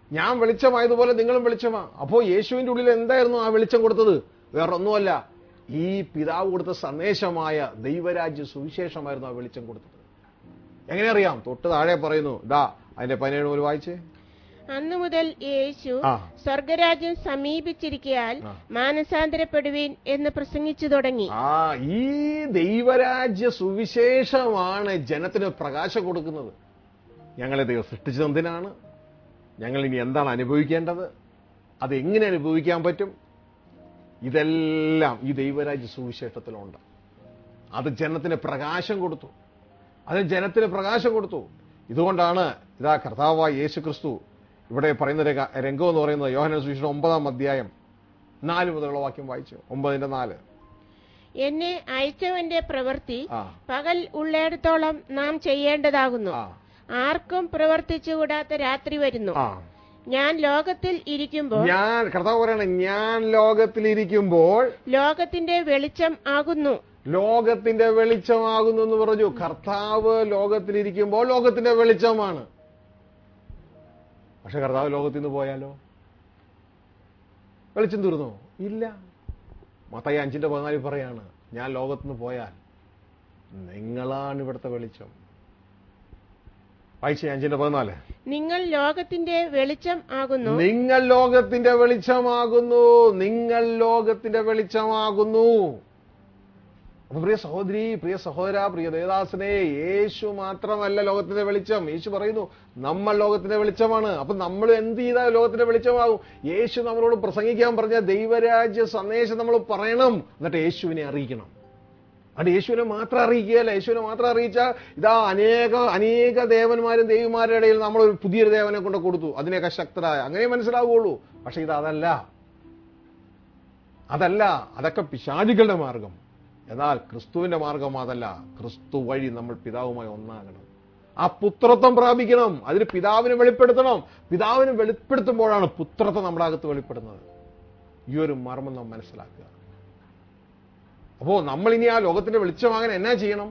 ഞാൻ വെളിച്ചമായതുപോലെ നിങ്ങളും വെളിച്ചമാ അപ്പോ യേശുവിന്റെ ഉള്ളിൽ എന്തായിരുന്നു ആ വെളിച്ചം കൊടുത്തത് വേറൊന്നുമല്ല ഈ പിതാവ് കൊടുത്ത സന്ദേശമായ ദൈവരാജ്യ സുവിശേഷമായിരുന്നു ആ വെളിച്ചം കൊടുത്തത് എങ്ങനെ അറിയാം തൊട്ട് താഴെ പറയുന്നു ഇതാ അതിന്റെ പതിനേഴ് മുതൽ വായിച്ചേ അന്നു മുതൽ യേശു ആ. സ്വർഗരാജ്യം സമീപിച്ചിരിക്കയാൽ ആ. മാനസാന്തരപ്പെടുവീൻ എന്ന് പ്രസംഗിച്ചു തുടങ്ങി ആ ഈ ദൈവരാജ്യ സുവിശേഷമാണ് ജനത്തിന് പ്രകാശം കൊടുക്കുന്നത് ഞങ്ങളെ ദൈവം സൃഷ്ടിച്ചത് എന്തിനാണ് ഞങ്ങൾ ഇനി എന്താണ് അനുഭവിക്കേണ്ടത് അത് എങ്ങനെ അനുഭവിക്കാൻ പറ്റും ഇതെല്ലാം ഈ ദൈവരാജ്യ സുവിശേഷത്തിലുണ്ട് അത് ജനത്തിന് പ്രകാശം കൊടുത്തു അത് ജനത്തിന് പ്രകാശം കൊടുത്തു ഇതുകൊണ്ടാണ് ഇതാ കർത്താവായ യേശു ക്രിസ്തു ഇവിടെ പറയുന്ന രംഗ- രംഗം എന്ന് പറയുന്നത് യോഹന സുവിശേഷം ഒമ്പതാം അധ്യായം നാല് മുതലുള്ള വാക്യം വായിച്ചു ഒമ്പതിന്റെ നാല് എന്നെ അയച്ചവന്റെ പ്രവൃത്തി ആ പകൽ ഉള്ളിടത്തോളം നാം ചെയ്യേണ്ടതാകുന്നു ആ ആർക്കും പ്രവർത്തിച്ചുകൂടാത്ത രാത്രി വരുന്നു ആ ഞാൻ ലോകത്തിൽ ഇരിക്കുമ്പോൾ ഞാൻ കർത്താവ് പറയണ ഞാൻ ലോകത്തിലിരിക്കുമ്പോൾ ലോകത്തിന്റെ വെളിച്ചം ആകുന്നു ലോകത്തിന്റെ വെളിച്ചമാകുന്നു എന്ന് പറഞ്ഞു കർത്താവ് ലോകത്തിലിരിക്കുമ്പോൾ ലോകത്തിന്റെ വെളിച്ചമാണ് പക്ഷെ കർത്താവ് ലോകത്തിൽ നിന്ന് പോയാലോ വെളിച്ചം തീർന്നോ ഇല്ല മത്തായി അഞ്ചിന്റെ പതിനാലിൽ പറയാണ് ഞാൻ ലോകത്തു നിന്ന് പോയാൽ നിങ്ങളാണ് ഇവിടുത്തെ വെളിച്ചം വായിച്ചേ അഞ്ചിന്റെ പതിനാല് നിങ്ങൾ ലോകത്തിന്റെ വെളിച്ചം ആകുന്നു നിങ്ങൾ ലോകത്തിന്റെ വെളിച്ചമാകുന്നു നിങ്ങൾ ലോകത്തിന്റെ വെളിച്ചമാകുന്നു അപ്പൊ പ്രിയ സഹോദരി പ്രിയ സഹോദര പ്രിയ ദേവദാസനെ യേശു മാത്രമല്ല ലോകത്തിന്റെ വെളിച്ചം യേശു പറയുന്നു നമ്മൾ ലോകത്തിന്റെ വെളിച്ചമാണ് അപ്പൊ നമ്മൾ എന്ത് ചെയ്താൽ ലോകത്തിന്റെ വെളിച്ചമാകും യേശു നമ്മളോട് പ്രസംഗിക്കാൻ പറഞ്ഞ ദൈവരാജ്യ സന്ദേശം നമ്മൾ പറയണം എന്നിട്ട് യേശുവിനെ അറിയിക്കണം അത് യേശുവിനെ മാത്രം അറിയിക്കുകയല്ല യേശുവിനെ മാത്രം അറിയിച്ചാൽ ഇതാ അനേക അനേക ദേവന്മാരും ദേവിമാരുടെ ഇടയിൽ നമ്മൾ ഒരു പുതിയൊരു ദേവനെ കൊണ്ട് കൊടുത്തു അതിനേക്കാൾ ശക്തരായ അങ്ങനെ മനസ്സിലാവുകയുള്ളൂ പക്ഷെ ഇത് അതല്ല അതല്ല അതൊക്കെ പിശാചികളുടെ മാർഗം എന്നാൽ ക്രിസ്തുവിന്റെ മാർഗം അതല്ല ക്രിസ്തു വഴി നമ്മൾ പിതാവുമായി ഒന്നാകണം ആ പുത്രത്വം പ്രാപിക്കണം അതിന് പിതാവിനെ വെളിപ്പെടുത്തണം പിതാവിനെ വെളിപ്പെടുത്തുമ്പോഴാണ് പുത്രത്വം നമ്മുടെ അകത്ത് വെളിപ്പെടുന്നത് ഈ ഒരു മർമ്മം നാം മനസ്സിലാക്കുക അപ്പോ നമ്മൾ ഇനി ആ ലോകത്തിന്റെ വെളിച്ചമാകാൻ എന്നാ ചെയ്യണം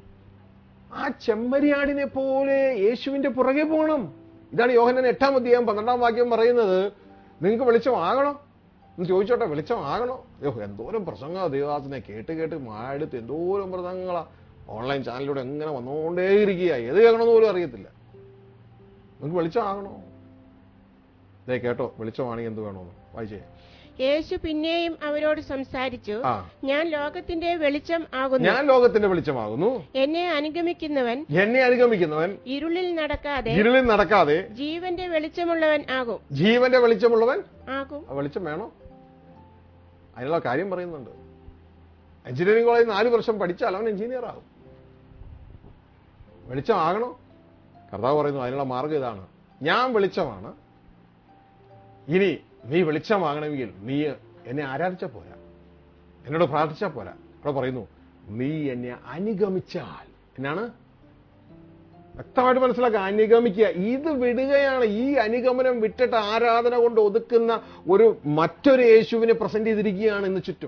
ആ ചെമ്മരിയാടിനെ പോലെ യേശുവിന്റെ പുറകെ പോകണം ഇതാണ് യോഹനൻ എട്ടാം അധ്യായം പന്ത്രണ്ടാം വാക്യം പറയുന്നത് നിങ്ങൾക്ക് വെളിച്ചമാകണം എന്ന് ചോദിച്ചോട്ടെ വെളിച്ചമാകണോ അയ്യോ എന്തോരം പ്രസംഗ ദേവദാസിനെ കേട്ട് കേട്ട് മാടുത്ത് എന്തോരം പ്രസംഗങ്ങളാ ഓൺലൈൻ ചാനലിലൂടെ എങ്ങനെ വന്നുകൊണ്ടേയിരിക്കുക ഏത് കേൾക്കണമെന്ന് പോലും അറിയത്തില്ല നിങ്ങൾക്ക് വെളിച്ചമാകണോ ദേ കേട്ടോ വെളിച്ചമാണെങ്കിൽ എന്ത് വേണമെന്ന് വായിച്ചേ യേശു പിന്നെയും അവരോട് സംസാരിച്ചു ആ ഞാൻ ലോകത്തിന്റെ വെളിച്ചം ആകുന്നു ഞാൻ ലോകത്തിന്റെ വെളിച്ചമാകുന്നു എന്നെ അനുഗമിക്കുന്നവൻ എന്നെ അനുഗമിക്കുന്നവൻ ഇരുളിൽ നടക്കാതെ ഇരുളിൽ നടക്കാതെ ജീവന്റെ വെളിച്ചമുള്ളവൻ ആകും ജീവന്റെ വെളിച്ചമുള്ളവൻ ആകും ആ വെളിച്ചം വേണോ അതിനുള്ള കാര്യം പറയുന്നുണ്ട് എഞ്ചിനീയറിംഗ് കോളേജ് നാല് വർഷം പഠിച്ചാൽ അവൻ എഞ്ചിനീയർ ആകും വെളിച്ചമാകണോ കർത്താവ് പറയുന്നു അതിനുള്ള മാർഗം ഇതാണ് ഞാൻ വെളിച്ചമാണ് ഇനി നീ വെളിച്ചമാകണമെങ്കിൽ നീ എന്നെ ആരാധിച്ചാൽ പോരാ എന്നോട് പ്രാർത്ഥിച്ചാൽ പോരാ അവിടെ പറയുന്നു നീ എന്നെ അനുഗമിച്ചാൽ എന്നാണ് വ്യക്തമായിട്ട് മനസ്സിലാക്കുക അനുഗമിക്കുക ഇത് വിടുകയാണ് ഈ അനുഗമനം വിട്ടിട്ട് ആരാധന കൊണ്ട് ഒതുക്കുന്ന ഒരു മറ്റൊരു യേശുവിനെ പ്രസന്റ് ചെയ്തിരിക്കുകയാണ് ഇന്ന് ചുറ്റും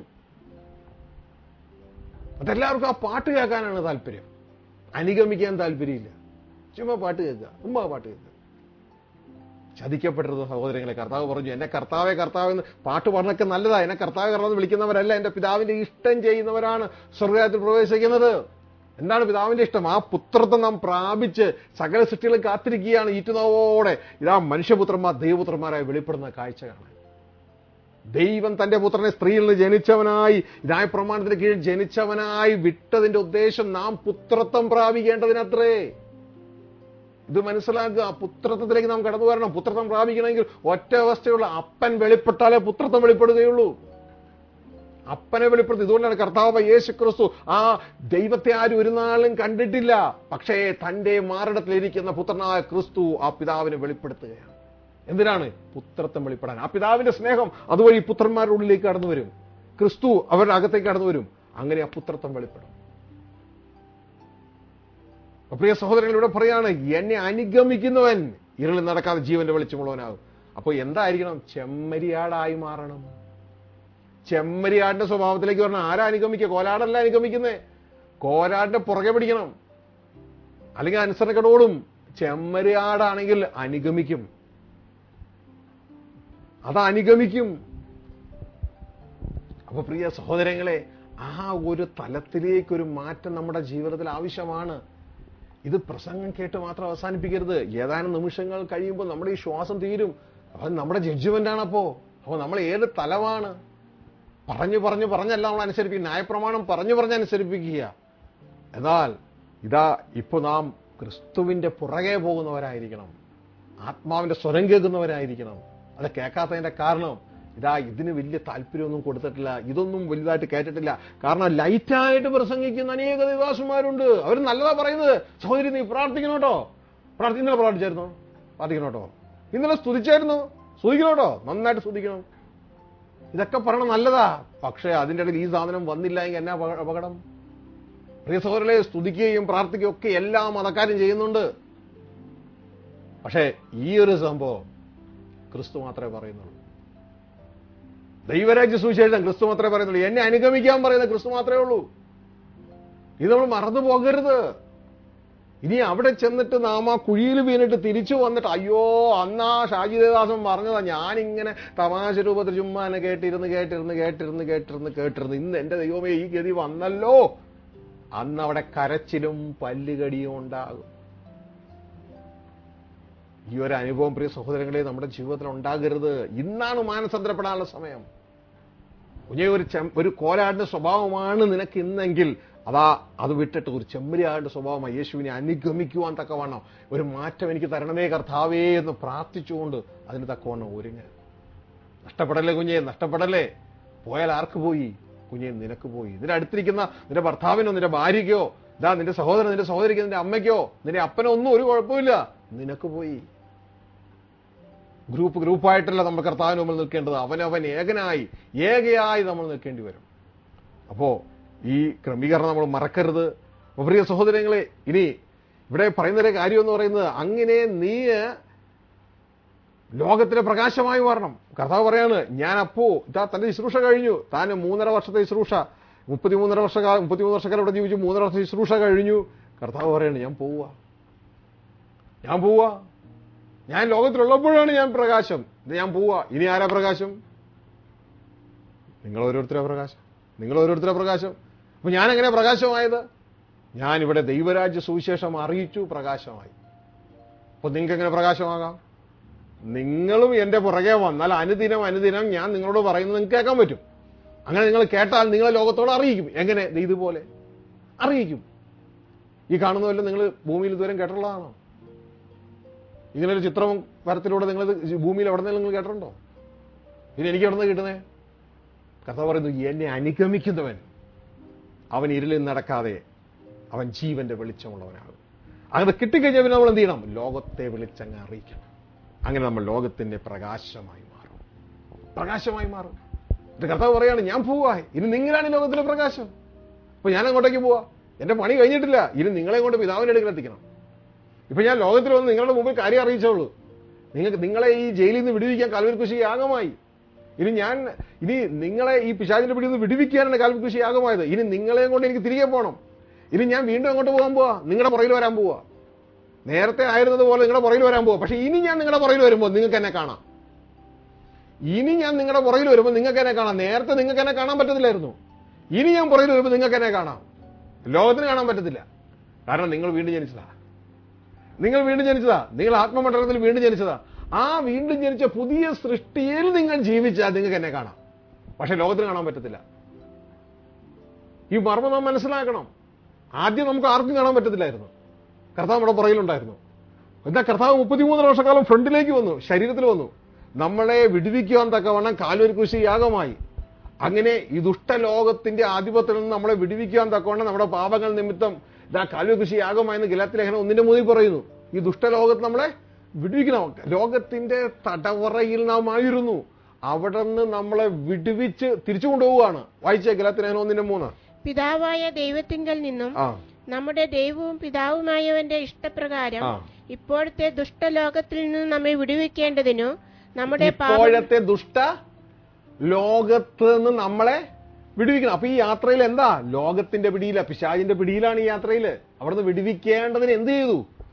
അതെല്ലാവർക്കും ആ പാട്ട് കേൾക്കാനാണ് താല്പര്യം അനുഗമിക്കാൻ താല്പര്യമില്ല ചുമ്മാ പാട്ട് കേൾക്കുക ചുമ്മാ പാട്ട് കേൾക്കുക ചതിക്കപ്പെട്ടിരുന്ന സഹോദരങ്ങളെ കർത്താവ് പറഞ്ഞു എന്നെ കർത്താവെ കർത്താവ് എന്ന് പാട്ട് പാടുന്നൊക്കെ നല്ലതാ എന്നെ കർത്താവ് കർത്താവ് എന്ന് വിളിക്കുന്നവരല്ല എന്റെ പിതാവിന്റെ ഇഷ്ടം ചെയ്യുന്നവരാണ് സ്വർഗത്തിൽ പ്രവേശിക്കുന്നത് എന്താണ് പിതാവിന്റെ ഇഷ്ടം ആ പുത്രത്വം നാം പ്രാപിച്ച് സകല സൃഷ്ടികളും കാത്തിരിക്കുകയാണ് ഈറ്റുനോവോടെ ഇതാ മനുഷ്യപുത്രന്മാർ ദൈവപുത്രന്മാരായി വെളിപ്പെടുന്ന കാഴ്ച കാണാൻ ദൈവം തന്റെ പുത്രനെ സ്ത്രീയിൽ നിന്ന് ജനിച്ചവനായി ഇതായ പ്രമാണത്തിന് കീഴിൽ ജനിച്ചവനായി വിട്ടതിന്റെ ഉദ്ദേശം നാം പുത്രത്വം പ്രാപിക്കേണ്ടതിനത്രേ ഇത് മനസ്സിലാക്കുക പുത്രത്വത്തിലേക്ക് നാം കടന്നു വരണം പുത്രത്വം പ്രാപിക്കണമെങ്കിൽ ഒറ്റ അവസ്ഥയുള്ള അപ്പൻ വെളിപ്പെട്ടാലേ പുത്രത്വം വെളിപ്പെടുകയുള്ളൂ അപ്പനെ വെളിപ്പെടുത്തി ഇതുകൊണ്ടാണ് കർത്താവ് യേശു ക്രിസ്തു ആ ദൈവത്തെ ആരും ഒരു നാളും കണ്ടിട്ടില്ല പക്ഷേ തന്റെ മാറിടത്തിലിരിക്കുന്ന പുത്രനായ ക്രിസ്തു ആ പിതാവിനെ വെളിപ്പെടുത്തുകയാണ് എന്തിനാണ് പുത്രത്വം വെളിപ്പെടാൻ ആ പിതാവിന്റെ സ്നേഹം അതുവഴി പുത്രന്മാരുടെ ഉള്ളിലേക്ക് കടന്നു വരും ക്രിസ്തു അവരുടെ അകത്തേക്ക് കടന്നു വരും അങ്ങനെ ആ പുത്രത്വം വെളിപ്പെടും അപ്പൊ പ്രിയ സഹോദരങ്ങൾ ഇവിടെ പറയാണ് എന്നെ അനുഗമിക്കുന്നവൻ ഇരുളിൽ നടക്കാതെ ജീവന്റെ വെളിച്ചമുള്ളവനാകും അപ്പോൾ എന്തായിരിക്കണം ചെമ്മരിയാടായി മാറണം ചെമ്മരിയാടിന്റെ സ്വഭാവത്തിലേക്ക് പറഞ്ഞാൽ ആരാ അനുഗമിക്കുക കോലാടല്ല അനുഗമിക്കുന്നേ കോലാടിന്റെ പുറകെ പിടിക്കണം അല്ലെങ്കിൽ അനുസരണക്കടോടും ചെമ്മരിയാടാണെങ്കിൽ അനുഗമിക്കും അത് അനുഗമിക്കും അപ്പൊ പ്രിയ സഹോദരങ്ങളെ ആ ഒരു തലത്തിലേക്ക് ഒരു മാറ്റം നമ്മുടെ ജീവിതത്തിൽ ആവശ്യമാണ് ഇത് പ്രസംഗം കേട്ട് മാത്രം അവസാനിപ്പിക്കരുത് ഏതാനും നിമിഷങ്ങൾ കഴിയുമ്പോൾ നമ്മുടെ ഈ ശ്വാസം തീരും അപ്പൊ നമ്മുടെ ജഡ്ജ്മെന്റ് ആണ് അപ്പോ അപ്പൊ നമ്മൾ ഏത് തലമാണ് പറഞ്ഞു പറഞ്ഞു പറഞ്ഞല്ല നമ്മൾ അനുസരിപ്പിക്കുക ന്യായപ്രമാണം പറഞ്ഞു പറഞ്ഞ് അനുസരിപ്പിക്കുക എന്നാൽ ഇതാ ഇപ്പൊ നാം ക്രിസ്തുവിന്റെ പുറകെ പോകുന്നവരായിരിക്കണം ആത്മാവിന്റെ സ്വരം കേൾക്കുന്നവരായിരിക്കണം അത് കേൾക്കാത്തതിന്റെ കാരണം ഇതാ ഇതിന് വലിയ താല്പര്യമൊന്നും കൊടുത്തിട്ടില്ല ഇതൊന്നും വലുതായിട്ട് കേട്ടിട്ടില്ല കാരണം ലൈറ്റായിട്ട് പ്രസംഗിക്കുന്ന അനേക ദേവാസുമാരുണ്ട് അവർ നല്ലതാ പറയുന്നത് സഹോദരി നീ പ്രാർത്ഥിക്കണം കേട്ടോ പ്രാർത്ഥി ഇന്നലെ പ്രാർത്ഥിച്ചായിരുന്നോ പ്രാർത്ഥിക്കണം കേട്ടോ ഇന്നലെ സ്തുതിച്ചായിരുന്നു സ്തുതിക്കണം കേട്ടോ നന്നായിട്ട് സ്തുതിക്കണം ഇതൊക്കെ പറയണം നല്ലതാ പക്ഷേ അതിന്റെ ഇടയിൽ ഈ സാധനം വന്നില്ല എങ്കിൽ എന്നാ അപക- അപകടം പ്രിയ സഹോദരനെ സ്തുതിക്കുകയും പ്രാർത്ഥിക്കുകയും ഒക്കെ എല്ലാ മതക്കാരും ചെയ്യുന്നുണ്ട് പക്ഷേ ഈ ഒരു സംഭവം ക്രിസ്തു മാത്രമേ പറയുന്നുള്ളൂ ദൈവരാജ്യ സുവിശേഷം ക്രിസ്തു മാത്രമേ പറയുന്നുള്ളൂ എന്നെ അനുഗമിക്കാൻ പറയുന്ന ക്രിസ്തു മാത്രമേ ഉള്ളൂ ഇത് നമ്മൾ മറന്നു പോകരുത് ഇനി അവിടെ ചെന്നിട്ട് നാം ആ കുഴിയിൽ വീണിട്ട് തിരിച്ചു വന്നിട്ട് അയ്യോ അന്നാ ഷാജിദേദാസൻ പറഞ്ഞതാ ഞാനിങ്ങനെ തമാശ രൂപത്തിൽ ചുമ്മാ എന്നെ കേട്ടിരുന്ന് കേട്ടിരുന്ന് കേട്ടിരുന്ന് കേട്ടിരുന്ന് കേട്ടിരുന്ന് ഇന്ന് എന്റെ ദൈവമേ ഈ ഗതി വന്നല്ലോ അന്ന് അവിടെ കരച്ചിലും പല്ലുകടിയും ഉണ്ടാകും ഈ ഒരു അനുഭവം പ്രിയ സഹോദരങ്ങളെ നമ്മുടെ ജീവിതത്തിൽ ഉണ്ടാകരുത് ഇന്നാണ് മാനസാന്തരപ്പെടാനുള്ള സമയം കുഞ്ഞെ ഒരു ചെം ഒരു കോലാടിന്റെ സ്വഭാവമാണ് നിനക്ക് ഇന്നെങ്കിൽ അതാ അത് വിട്ടിട്ട് ഒരു ചെമ്മരിയാടിന്റെ സ്വഭാവമായി യേശുവിനെ അനുഗമിക്കുവാൻ തക്കവണ്ണം ഒരു മാറ്റം എനിക്ക് തരണമേ കർത്താവേ എന്ന് പ്രാർത്ഥിച്ചുകൊണ്ട് അതിന് തക്കവണ്ണം ഒരുങ്ങ നഷ്ടപ്പെടല്ലേ കുഞ്ഞെ നഷ്ടപ്പെടല്ലേ പോയാൽ ആർക്ക് പോയി കുഞ്ഞെ നിനക്ക് പോയി നിന്റെ അടുത്തിരിക്കുന്ന നിന്റെ ഭർത്താവിനോ നിന്റെ ഭാര്യയ്ക്കോ ഇതാ നിന്റെ സഹോദരൻ നിന്റെ സഹോദരിക്ക് നിന്റെ അമ്മയ്ക്കോ നിന്റെ അപ്പനോ ഒന്നും ഒരു കുഴപ്പമില്ല നിനക്ക് പോയി ഗ്രൂപ്പ് ഗ്രൂപ്പായിട്ടല്ല നമ്മൾ കർത്താവിന് മുമ്പിൽ നിൽക്കേണ്ടത് അവനവൻ ഏകനായി ഏകയായി നമ്മൾ നിൽക്കേണ്ടി വരും അപ്പോ ഈ ക്രമീകരണം നമ്മൾ മറക്കരുത് അപ്പൊ പ്രിയ സഹോദരങ്ങളെ ഇനി ഇവിടെ പറയുന്നൊരു കാര്യം എന്ന് പറയുന്നത് അങ്ങനെ നീ ലോകത്തിലെ പ്രകാശമായി മാറണം കർത്താവ് പറയാണ് ഞാൻ അപ്പോ ഇതാ തന്റെ ശുശ്രൂഷ കഴിഞ്ഞു താൻ മൂന്നര വർഷത്തെ ശുശ്രൂഷ മുപ്പത്തിമൂന്നര വർഷക്കാലം മുപ്പത്തിമൂന്ന് വർഷക്കാലം ഇവിടെ ജീവിച്ചു മൂന്നര വർഷത്തെ ശുശ്രൂഷ കഴിഞ്ഞു കർത്താവ് പറയാണ് ഞാൻ പോവുക ഞാൻ പോവുക ഞാൻ ലോകത്തിലുള്ളപ്പോഴാണ് ഞാൻ പ്രകാശം ഇത് ഞാൻ പോവുക ഇനി ആരാ പ്രകാശം നിങ്ങൾ ഓരോരുത്തരാ പ്രകാശം നിങ്ങൾ ഓരോരുത്തരാ പ്രകാശം അപ്പൊ ഞാൻ എങ്ങനെ പ്രകാശമായത് ഞാൻ ഇവിടെ ദൈവരാജ്യ സുവിശേഷം അറിയിച്ചു പ്രകാശമായി അപ്പൊ നിങ്ങൾക്ക് എങ്ങനെ പ്രകാശമാകാം നിങ്ങളും എന്റെ പുറകെ വന്നാൽ അനുദിനം അനുദിനം ഞാൻ നിങ്ങളോട് പറയുന്നത് നിങ്ങൾക്ക് കേൾക്കാൻ പറ്റും അങ്ങനെ നിങ്ങൾ കേട്ടാൽ നിങ്ങളെ ലോകത്തോട് അറിയിക്കും എങ്ങനെ ദേ ഇതുപോലെ അറിയിക്കും ഈ കാണുന്നതല്ല നിങ്ങൾ ഭൂമിയിൽ ഇതുവരെ കേട്ടിട്ടുള്ളതാണോ ഇങ്ങനെ ഒരു ചിത്രം വരത്തിലൂടെ നിങ്ങൾ ഭൂമിയിൽ എവിടെ നിങ്ങൾ കേട്ടിട്ടുണ്ടോ ഇനി എനിക്ക് എവിടെ നിന്ന് കിട്ടുന്നേ കഥ പറയുന്നു എന്നെ അനുഗമിക്കുന്നവൻ അവൻ ഇരുളിൽ നടക്കാതെ അവൻ ജീവന്റെ വെളിച്ചമുള്ളവനാകും അങ്ങനെ കിട്ടിക്കഴിഞ്ഞാൽ പിന്നെ നമ്മൾ എന്ത് ചെയ്യണം ലോകത്തെ വിളിച്ചങ്ങ് അറിയിക്കണം അങ്ങനെ നമ്മൾ ലോകത്തിന്റെ പ്രകാശമായി മാറും പ്രകാശമായി മാറും ഇത് കർത്താവ് പറയാണ് ഞാൻ പോവാ ഇനി നിങ്ങളാണ് ഈ ലോകത്തിലെ പ്രകാശം അപ്പൊ ഞാൻ അങ്ങോട്ടേക്ക് പോവാ എന്റെ പണി കഴിഞ്ഞിട്ടില്ല ഇനി നിങ്ങളെ കൊണ്ട് പിതാവിന്റെ അടുക്കൽ എത്തിക്കണം ഇപ്പൊ ഞാൻ ലോകത്തിൽ വന്ന് നിങ്ങളുടെ മുമ്പിൽ കാര്യം അറിയിച്ചോളൂ നിങ്ങൾക്ക് നിങ്ങളെ ഈ ജയിലിൽ നിന്ന് വിടുവിക്കാൻ കാൽവരിക്കുശി യാഗമായി ഇനി ഞാൻ ഇനി നിങ്ങളെ ഈ പിശാചിന്റെ പിടിയിൽ നിന്ന് വിടുവിക്കാനാണ് കാൽവരിക്കുശി യാഗമായത് ഇനി നിങ്ങളെയും കൊണ്ട് എനിക്ക് തിരികെ പോകണം ഇനി ഞാൻ വീണ്ടും അങ്ങോട്ട് പോകാൻ പോവാ നിങ്ങളുടെ പുറകിൽ വരാൻ പോവാ നേരത്തെ ആയിരുന്നത് പോലെ നിങ്ങളുടെ പുറകിൽ വരാൻ പോവാ പക്ഷെ ഇനി ഞാൻ നിങ്ങളുടെ പുറകിൽ വരുമ്പോൾ നിങ്ങൾക്ക് എന്നെ കാണാം ഇനി ഞാൻ നിങ്ങളുടെ പുറകിൽ വരുമ്പോൾ നിങ്ങൾക്ക് എന്നെ കാണാം നേരത്തെ നിങ്ങൾക്ക് എന്നെ കാണാൻ പറ്റത്തില്ലായിരുന്നു ഇനി ഞാൻ പുറകിൽ വരുമ്പോൾ നിങ്ങൾക്ക് എന്നെ കാണാം ലോകത്തിന് കാണാൻ പറ്റത്തില്ല കാരണം നിങ്ങൾ വീണ്ടും ജനിച്ചതാ നിങ്ങൾ വീണ്ടും ജനിച്ചതാ നിങ്ങൾ ആത്മമണ്ഡലത്തിൽ വീണ്ടും ജനിച്ചതാ ആ വീണ്ടും ജനിച്ച പുതിയ സൃഷ്ടിയിൽ നിങ്ങൾ ജീവിച്ചാൽ നിങ്ങൾക്ക് എന്നെ കാണാം പക്ഷെ ലോകത്തിന് കാണാൻ പറ്റത്തില്ല ഈ മർമ്മം നാം മനസ്സിലാക്കണം ആദ്യം നമുക്ക് ആർക്കും കാണാൻ പറ്റത്തില്ലായിരുന്നു കർത്താവ് നമ്മുടെ പുറകിലുണ്ടായിരുന്നു എന്താ കർത്താവ് മുപ്പത്തിമൂന്നര വർഷക്കാലം ഫ്രണ്ടിലേക്ക് വന്നു ശരീരത്തിൽ വന്നു നമ്മളെ വിടുവിക്കുവാൻ തക്കവണ്ണം കാലൊരു കൃഷി യാഗമായി അങ്ങനെ ഈ ദുഷ്ടലോകത്തിന്റെ ആധിപത്യത്തിൽ നിന്ന് നമ്മളെ വിടുവിക്കുവാൻ തക്കവണ്ണം നമ്മുടെ പാപങ്ങൾ നിമിത്തം ഇതാ കാലൊരു കൃഷി യാഗമായെന്ന് ഗലാത്തി ലേഖനം ഒന്നിന്റെ മൂന്നിൽ പറയുന്നു ഈ ദുഷ്ടലോകത്ത് നമ്മളെ വിടുവിക്കണം ലോകത്തിന്റെ തടവറയിൽ നാം ആയിരുന്നു അവിടെ നിന്ന് നമ്മളെ വിടുവിച്ച് തിരിച്ചു കൊണ്ടുപോവുകയാണ് വായിച്ച ഗലാത്തി ലേഖനം ഒന്നിന്റെ മൂന്ന് പിതാവായ ദൈവത്തിങ്കൽ നിന്നും ആ നമ്മുടെ ദൈവവും പിതാവുമായവന്റെ ഇഷ്ടപ്രകാരം ആ. ഇപ്പോഴത്തെ ദുഷ്ടലോകത്തിൽ നിന്ന് നമ്മെ വിടുവിക്കേണ്ടതിനു നമ്മുടെ പാപം ഇപ്പോഴത്തെ ദുഷ്ട ലോകത്ത് നിന്ന് നമ്മളെ വിടുവിക്കണം അപ്പൊ ഈ യാത്രയിൽ എന്താ ലോകത്തിന്റെ പിടിയില പിശാചിന്റെ പിടിയിലാണ് ഈ യാത്രയിൽ അവിടുന്ന് വിടുവിക്കേണ്ടതിന് എന്ത് ചെയ്തു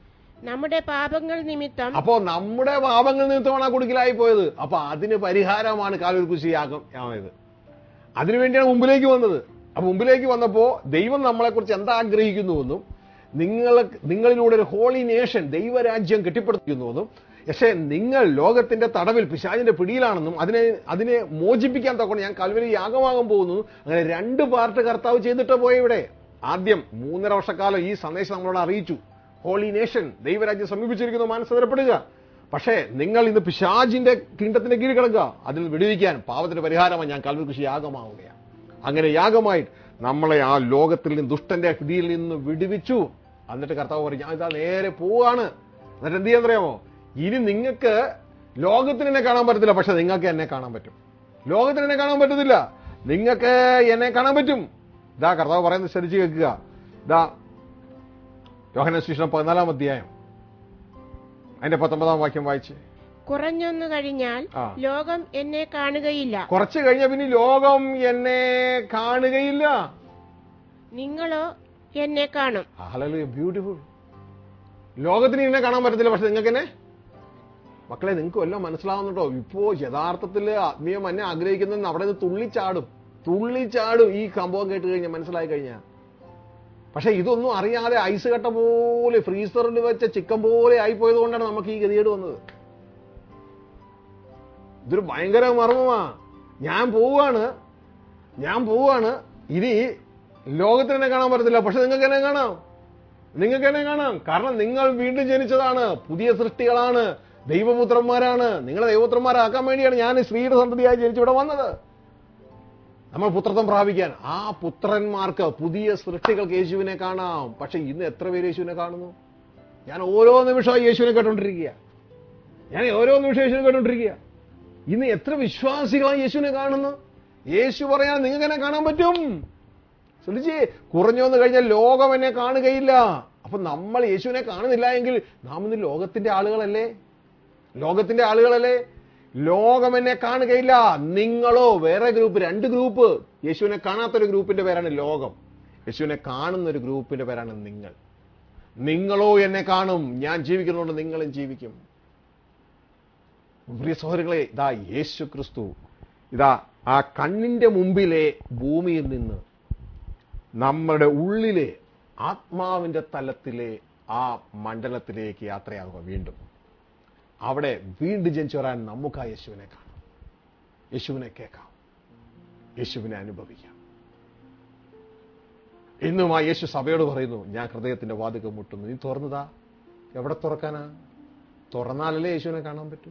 നമ്മുടെ പാപങ്ങൾ നിമിത്തം അപ്പോ നമ്മുടെ പാപങ്ങൾ നിമിത്തമാണ് ആ കുടുക്കിലായി പോയത് അപ്പൊ അതിന് പരിഹാരമാണ് കാലൊരു കുശി യാഗം ആയത് അതിനുവേണ്ടിയാണ് മുമ്പിലേക്ക് വന്നത് അപ്പൊ മുമ്പിലേക്ക് വന്നപ്പോ ദൈവം നമ്മളെക്കുറിച്ച് എന്താ ആഗ്രഹിക്കുന്നുവെന്നും നിങ്ങൾ നിങ്ങളിലൂടെ ഒരു ഹോളി നേഷൻ ദൈവരാജ്യം കെട്ടിപ്പടുത്തിക്കുന്നുവെന്നും പക്ഷേ നിങ്ങൾ ലോകത്തിന്റെ തടവിൽ പിശാചിന്റെ പിടിയിലാണെന്നും അതിനെ അതിനെ മോചിപ്പിക്കാൻ തക്കൊണ്ട് ഞാൻ കൽവരി യാഗമാകാൻ പോകുന്നു അങ്ങനെ രണ്ട് പാർട്ട് കർത്താവ് ചെയ്തിട്ട് പോയ ഇവിടെ ആദ്യം മൂന്നര വർഷക്കാലം ഈ സന്ദേശം നമ്മളോട് അറിയിച്ചു ഹോളി നേഷൻ ദൈവരാജ്യം സമീപിച്ചിരിക്കുന്നു മാനസതരപ്പെടുക പക്ഷേ നിങ്ങൾ ഇന്ന് പിശാജിന്റെ കിണ്ടത്തിന്റെ കീഴിൽ കിടക്കുക അതിൽ വിടുവിക്കാൻ പാവത്തിന്റെ പരിഹാരമായി ഞാൻ കൽവരി കൃഷി യാഗമാവുകയാണ് അങ്ങനെ യാഗമായിട്ട് നമ്മളെ ആ ലോകത്തിൽ നിന്ന് ദുഷ്ടന്റെ പിടിയിൽ നിന്ന് വിടുവിച്ചു എന്നിട്ട് കർത്താവ് പറയും ഞാൻ ഇതാ നേരെ പോവാണ് എന്നിട്ട് എന്ത് ചെയ്യാൻ അറിയാമോ ഇനി നിങ്ങൾക്ക് ലോകത്തിന് എന്നെ കാണാൻ പറ്റത്തില്ല പക്ഷെ നിങ്ങൾക്ക് എന്നെ കാണാൻ പറ്റും ലോകത്തിന് എന്നെ കാണാൻ പറ്റത്തില്ല നിങ്ങൾക്ക് എന്നെ കാണാൻ പറ്റും ഇതാ കർത്താവ് പറയുന്നത് ശ്രദ്ധിച്ച് കേൾക്കുക ഇതാ യോഹന ശിക്ഷണം പതിനാലാം അധ്യായം അതിന്റെ പത്തൊമ്പതാം വാക്യം വായിച്ച് കുറഞ്ഞൊന്നു കഴിഞ്ഞാൽ ആ. ലോകം എന്നെ കാണുകയില്ല കുറച്ച് കഴിഞ്ഞ പിന്നെ ഈ ലോകം എന്നെ കാണുകയില്ല നിങ്ങളോ എന്നെ കാണും ഹലോ ബ്യൂട്ടിഫുൾ ലോകത്തിന് എന്നെ കാണാൻ പറ്റത്തില്ല പക്ഷെ നിങ്ങൾക്ക് എന്നെ മക്കളെ നിങ്ങൾക്ക് വല്ലതും മനസ്സിലാവുന്നുണ്ടോ ഇപ്പോ യഥാർത്ഥത്തിൽ ആത്മീയം എന്നെ ആഗ്രഹിക്കുന്ന അവിടെ നിന്ന് തുള്ളിച്ചാടും തുള്ളിച്ചാടും ഈ സംഭവം കേട്ട് കഴിഞ്ഞാൽ മനസ്സിലായി കഴിഞ്ഞാൽ പക്ഷെ ഇതൊന്നും അറിയാതെ ഐസ് കട്ട പോലെ ഫ്രീസറിൽ വെച്ച ചിക്കൻ പോലെ ആയിപ്പോയത് കൊണ്ടാണ് നമുക്ക് ഈ ഗതികേട് വന്നത് ഇതൊരു ഭയങ്കര മർമ്മമാ ഞാൻ പോവാണ് ഞാൻ പോവാണ് ഇനി ലോകത്തിന് എന്നെ കാണാൻ പറ്റത്തില്ല പക്ഷെ നിങ്ങൾക്ക് എന്നെ കാണാം നിങ്ങൾക്ക് എന്നെ കാണാം കാരണം നിങ്ങൾ വീണ്ടും ജനിച്ചതാണ് പുതിയ സൃഷ്ടികളാണ് ദൈവപുത്രന്മാരാണ് നിങ്ങളെ ദൈവപുത്രന്മാരാക്കാൻ വേണ്ടിയാണ് ഞാൻ ഈ സ്ത്രീയുടെ സന്തതിയായി ജനിച്ചിവിടെ വന്നത് നമ്മൾ പുത്രത്വം പ്രാപിക്കാൻ ആ പുത്രന്മാർക്ക് പുതിയ സൃഷ്ടികൾക്ക് യേശുവിനെ കാണാം പക്ഷെ ഇന്ന് എത്ര പേര് യേശുവിനെ കാണുന്നു ഞാൻ ഓരോ നിമിഷവും യേശുവിനെ കേട്ടോണ്ടിരിക്കുക ഞാൻ ഓരോ നിമിഷം യേശുവിനെ കേട്ടോണ്ടിരിക്കുക ഇന്ന് എത്ര വിശ്വാസികളാണ് യേശുവിനെ കാണുന്നു യേശു പറയാൻ നിങ്ങൾക്ക് എന്നെ കാണാൻ പറ്റും ശ്രദ്ധിച്ചേ കുറഞ്ഞു വന്നു കഴിഞ്ഞാൽ ലോകം എന്നെ കാണുകയില്ല അപ്പൊ നമ്മൾ യേശുവിനെ കാണുന്നില്ല എങ്കിൽ നാം ഇന്ന് ലോകത്തിന്റെ ആളുകളല്ലേ ലോകത്തിന്റെ ആളുകളല്ലേ ലോകം എന്നെ കാണുകയില്ല നിങ്ങളോ വേറെ ഗ്രൂപ്പ് രണ്ട് ഗ്രൂപ്പ് യേശുവിനെ കാണാത്തൊരു ഗ്രൂപ്പിന്റെ പേരാണ് ലോകം യേശുവിനെ കാണുന്ന ഒരു ഗ്രൂപ്പിന്റെ പേരാണ് നിങ്ങൾ നിങ്ങളോ എന്നെ കാണും ഞാൻ ജീവിക്കുന്നുണ്ട് നിങ്ങളും ജീവിക്കും പ്രിയ സഹോദരങ്ങളെ ഇതാ യേശു ക്രിസ്തു ഇതാ ആ കണ്ണിന്റെ മുമ്പിലെ ഭൂമിയിൽ നിന്ന് നമ്മുടെ ഉള്ളിലെ ആത്മാവിന്റെ തലത്തിലെ ആ മണ്ഡലത്തിലേക്ക് യാത്രയാകുക വീണ്ടും അവിടെ വീണ്ടും ജനിച്ചു വരാൻ നമുക്ക് ആ യേശുവിനെ കാണാം യേശുവിനെ കേൾക്കാം യേശുവിനെ അനുഭവിക്കാം ഇന്നും ആ യേശു സഭയോട് പറയുന്നു ഞാൻ ഹൃദയത്തിന്റെ വാതിക മുട്ടുന്നു നീ തുറന്നതാ എവിടെ തുറക്കാനാ തുറന്നാലല്ലേ യേശുവിനെ കാണാൻ പറ്റൂ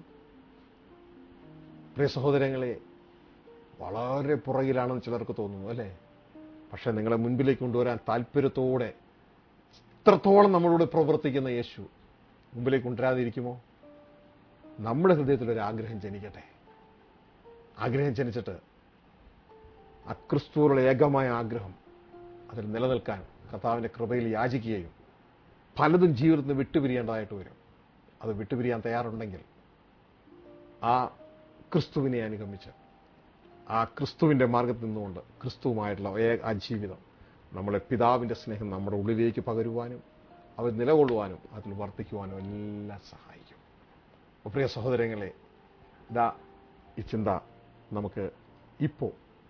പ്രിയ സഹോദരങ്ങളെ വളരെ പുറകിലാണെന്ന് ചിലർക്ക് തോന്നുന്നു അല്ലേ പക്ഷെ നിങ്ങളെ മുൻപിലേക്ക് കൊണ്ടുവരാൻ താല്പര്യത്തോടെ ഇത്രത്തോളം നമ്മളോട് പ്രവർത്തിക്കുന്ന യേശു മുമ്പിലേക്ക് കൊണ്ടുവരാതിരിക്കുമോ നമ്മുടെ ഹൃദയത്തിൽ ഒരു ആഗ്രഹം ജനിക്കട്ടെ ആഗ്രഹം ജനിച്ചിട്ട് ആ ക്രിസ്തുവിലുള്ള ഏകമായ ആഗ്രഹം അതിൽ നിലനിൽക്കാൻ കർത്താവിന്റെ കൃപയിൽ യാചിക്കുകയും പലതും ജീവിതത്തിൽ നിന്ന് വിട്ടുപിരിയേണ്ടതായിട്ട് വരും അത് വിട്ടുപിരിയാൻ തയ്യാറുണ്ടെങ്കിൽ ആ ക്രിസ്തുവിനെ അനുഗമിച്ച് ആ ക്രിസ്തുവിന്റെ മാർഗത്തിൽ നിന്നുകൊണ്ട് ക്രിസ്തുവുമായിട്ടുള്ള ഏ- ആ ജീവിതം നമ്മളെ പിതാവിന്റെ സ്നേഹം നമ്മുടെ ഉള്ളിലേക്ക് പകരുവാനും അവർ നിലകൊള്ളുവാനും അതിൽ വർദ്ധിക്കുവാനും എല്ലാം സഹായിക്കും അപ്പോൾ പ്രിയ സഹോദരങ്ങളെ ഇതാ ഈ ചിന്ത നമുക്ക് ഇപ്പോൾ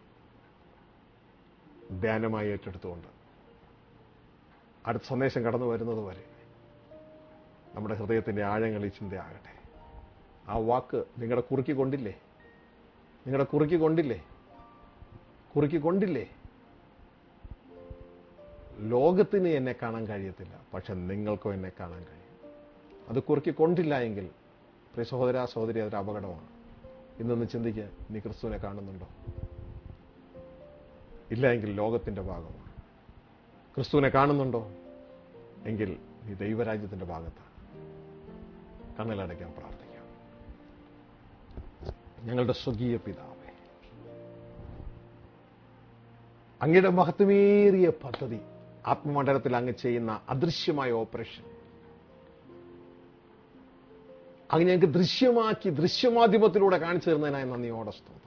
ധ്യാനമായി ഏറ്റെടുത്തുകൊണ്ട് അടുത്ത സന്ദേശം കടന്നു വരുന്നത് വരെ നമ്മുടെ ഹൃദയത്തിന്റെ ആഴങ്ങൾ ഈ ചിന്തയാകട്ടെ ആ വാക്ക് നിങ്ങളുടെ കുറുക്കി കൊണ്ടില്ലേ നിങ്ങളുടെ കുറുക്കി കൊണ്ടില്ലേ കുറുക്കി കൊണ്ടില്ലേ ലോകത്തിന് എന്നെ കാണാൻ കഴിയത്തില്ല പക്ഷെ നിങ്ങൾക്കോ എന്നെ കാണാൻ കഴിയും അത് കുറുക്കി കൊണ്ടില്ല എങ്കിൽ പ്രിയ സഹോദര സഹോദരി അതൊരു അപകടമാണ് ഇന്നൊന്ന് ചിന്തിക്കുക നീ ക്രിസ്തുവിനെ കാണുന്നുണ്ടോ ഇല്ല എങ്കിൽ ലോകത്തിന്റെ ഭാഗമാണ് ക്രിസ്തുവിനെ കാണുന്നുണ്ടോ എങ്കിൽ നീ ദൈവരാജ്യത്തിന്റെ ഭാഗത്താണ് കണ്ണിലടയ്ക്കാൻ പ്രാർത്ഥിക്കാം ഞങ്ങളുടെ സ്വകീയ പിതാവേ അങ്ങയുടെ മഹത്വമേറിയ പദ്ധതി ആത്മമണ്ഡലത്തിൽ അങ്ങ് ചെയ്യുന്ന അദൃശ്യമായ ഓപ്പറേഷൻ അങ്ങ് ഞങ്ങൾക്ക് ദൃശ്യമാക്കി ദൃശ്യമാധ്യമത്തിലൂടെ കാണിച്ചു തരുന്നതിനായി നന്ദിയോടെ സ്തോത്രം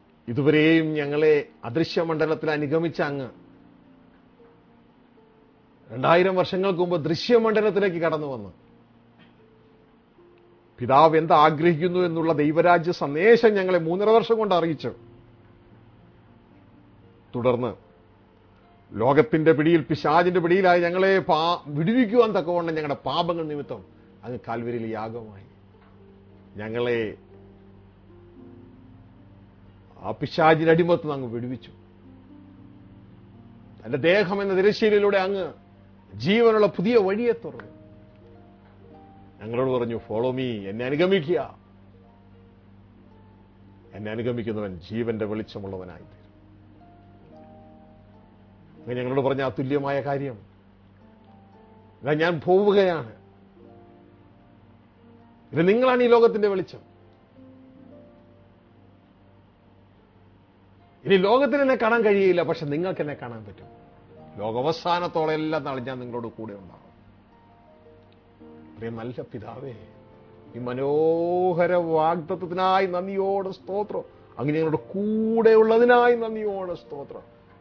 ഇതുവരെയും ഞങ്ങളെ അദൃശ്യമണ്ഡലത്തിൽ അനുഗമിച്ച അങ്ങ് രണ്ടായിരം വർഷങ്ങൾക്ക് മുമ്പ് ദൃശ്യമണ്ഡലത്തിലേക്ക് കടന്നു വന്ന് പിതാവ് എന്ത് ആഗ്രഹിക്കുന്നു എന്നുള്ള ദൈവരാജ്യ സന്ദേശം ഞങ്ങളെ മൂന്നര വർഷം കൊണ്ട് അറിയിച്ചു തുടർന്ന് ലോകത്തിന്റെ പിടിയിൽ പിശാചിന്റെ പിടിയിലായി ഞങ്ങളെ പാ വിടുവിക്കുവാൻ തക്കവണ്ണം ഞങ്ങളുടെ പാപങ്ങൾ നിമിത്തം അങ്ങ് കാൽവരിയിൽ യാഗമായി ഞങ്ങളെ ആ പിശാചിന്റെ അടിമത്ത് അങ്ങ് വിടുവിച്ചു തന്റെ ദേഹം എന്ന തിരശ്ശീലയിലൂടെ അങ്ങ് ജീവനുള്ള പുതിയ വഴിയെ തുറന്നു ഞങ്ങളോട് പറഞ്ഞു ഫോളോ മീ എന്നെ അനുഗമിക്കുക എന്നെ അനുഗമിക്കുന്നവൻ ജീവന്റെ വെളിച്ചമുള്ളവനായി തീരും അങ്ങനെ ഞങ്ങളോട് പറഞ്ഞ അതുല്യമായ കാര്യം ഇതാ ഞാൻ പോവുകയാണ് ഇത് നിങ്ങളാണ് ഈ ലോകത്തിന്റെ വെളിച്ചം ഇനി ലോകത്തിന് എന്നെ കാണാൻ കഴിയില്ല പക്ഷെ നിങ്ങൾക്ക് എന്നെ കാണാൻ പറ്റും ലോകാവസാനത്തോളം എല്ലാ നാളും ഞാൻ നിങ്ങളോട് കൂടെ ഉണ്ടാവും പ്രിയ നല്ല പിതാവേ ഈ മനോഹര വാഗ്ദത്വത്തിനായി നന്ദിയോടെ സ്തോത്രം അങ്ങ് ഞങ്ങളുടെ കൂടെ ഉള്ളതിനായി നന്ദിയോടെ സ്തോത്രം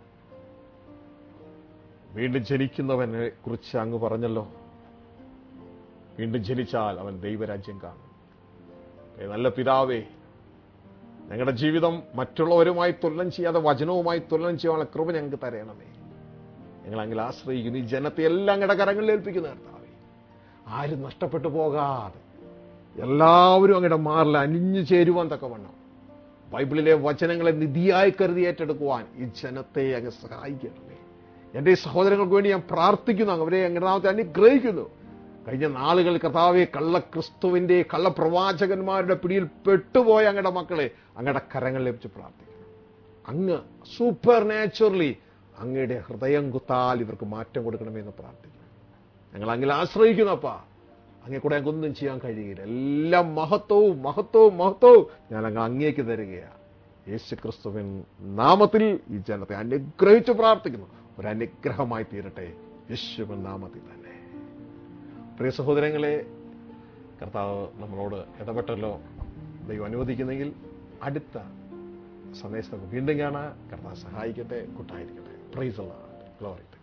വീണ്ടും ജനിക്കുന്നവനെ കുറിച്ച് അങ്ങ് പറഞ്ഞല്ലോ വീണ്ടും ജനിച്ചാൽ അവൻ ദൈവരാജ്യം കാണും ഏ നല്ല പിതാവേ ഞങ്ങളുടെ ജീവിതം മറ്റുള്ളവരുമായി തുലനം ചെയ്യാതെ വചനവുമായി തുലനം ചെയ്യാനുള്ള കൃപ ഞങ്ങൾക്ക് തരണമേ ഞങ്ങൾ അങ്ങനെ ആശ്രയിക്കുന്നു ഈ ജനത്തെ എല്ലാം ഞങ്ങളുടെ കരങ്ങളിൽ ഏൽപ്പിക്കുന്ന കർത്താവേ ആരും നഷ്ടപ്പെട്ടു പോകാതെ എല്ലാവരും അങ്ങയുടെ മാറിൽ അനിഞ്ഞു ചേരുവാൻ തക്കവണ്ണം ബൈബിളിലെ വചനങ്ങളെ നിധിയായി കരുതി ഏറ്റെടുക്കുവാൻ ഈ ജനത്തെ അങ്ങ് സഹായിക്കണമേ എൻ്റെ ഈ സഹോദരങ്ങൾക്ക് വേണ്ടി ഞാൻ പ്രാർത്ഥിക്കുന്നു അവരെ അങ്ങയുടെ നാമത്തെ അനുഗ്രഹിക്കുന്നു കഴിഞ്ഞ നാളുകൾ കർത്താവെ കള്ള ക്രിസ്തുവിന്റെ കള്ളപ്രവാചകന്മാരുടെ പിടിയിൽ പെട്ടുപോയ അങ്ങയുടെ മക്കളെ അങ്ങയുടെ കരങ്ങളിൽ ലഭിച്ച് പ്രാർത്ഥിക്കണം അങ്ങ് സൂപ്പർ നാച്ചുറലി അങ്ങയുടെ ഹൃദയം കുത്താൽ ഇവർക്ക് മാറ്റം കൊടുക്കണമെന്ന് പ്രാർത്ഥിക്കുന്നു ഞങ്ങൾ അങ്ങിൽ ആശ്രയിക്കുന്നപ്പാ അങ്ങേ കൂടെ ഞങ്ങൾക്കൊന്നും ചെയ്യാൻ കഴിയില്ല എല്ലാം മഹത്വവും മഹത്വവും മഹത്വവും ഞാൻ അങ്ങ് അങ്ങേക്ക് തരികയാണ് യേശു ക്രിസ്തുവിൻ നാമത്തിൽ ഈ ജനത്തെ അനുഗ്രഹിച്ച് പ്രാർത്ഥിക്കുന്നു ഒരു അനുഗ്രഹമായി തീരട്ടെ യേശുവിൻ നാമത്തിൽ തന്നെ പ്രിയ സഹോദരങ്ങളെ കർത്താവ് നമ്മളോട് ഇടപെട്ടല്ലോ ദൈവം അനുവദിക്കുന്നെങ്കിൽ അടുത്ത സന്ദേശം നമുക്ക് വീണ്ടും കാണാം കർത്താവ് സഹായിക്കട്ടെ കൂട്ടായിരിക്കട്ടെ പ്രൈസ് ഗ്ലോറി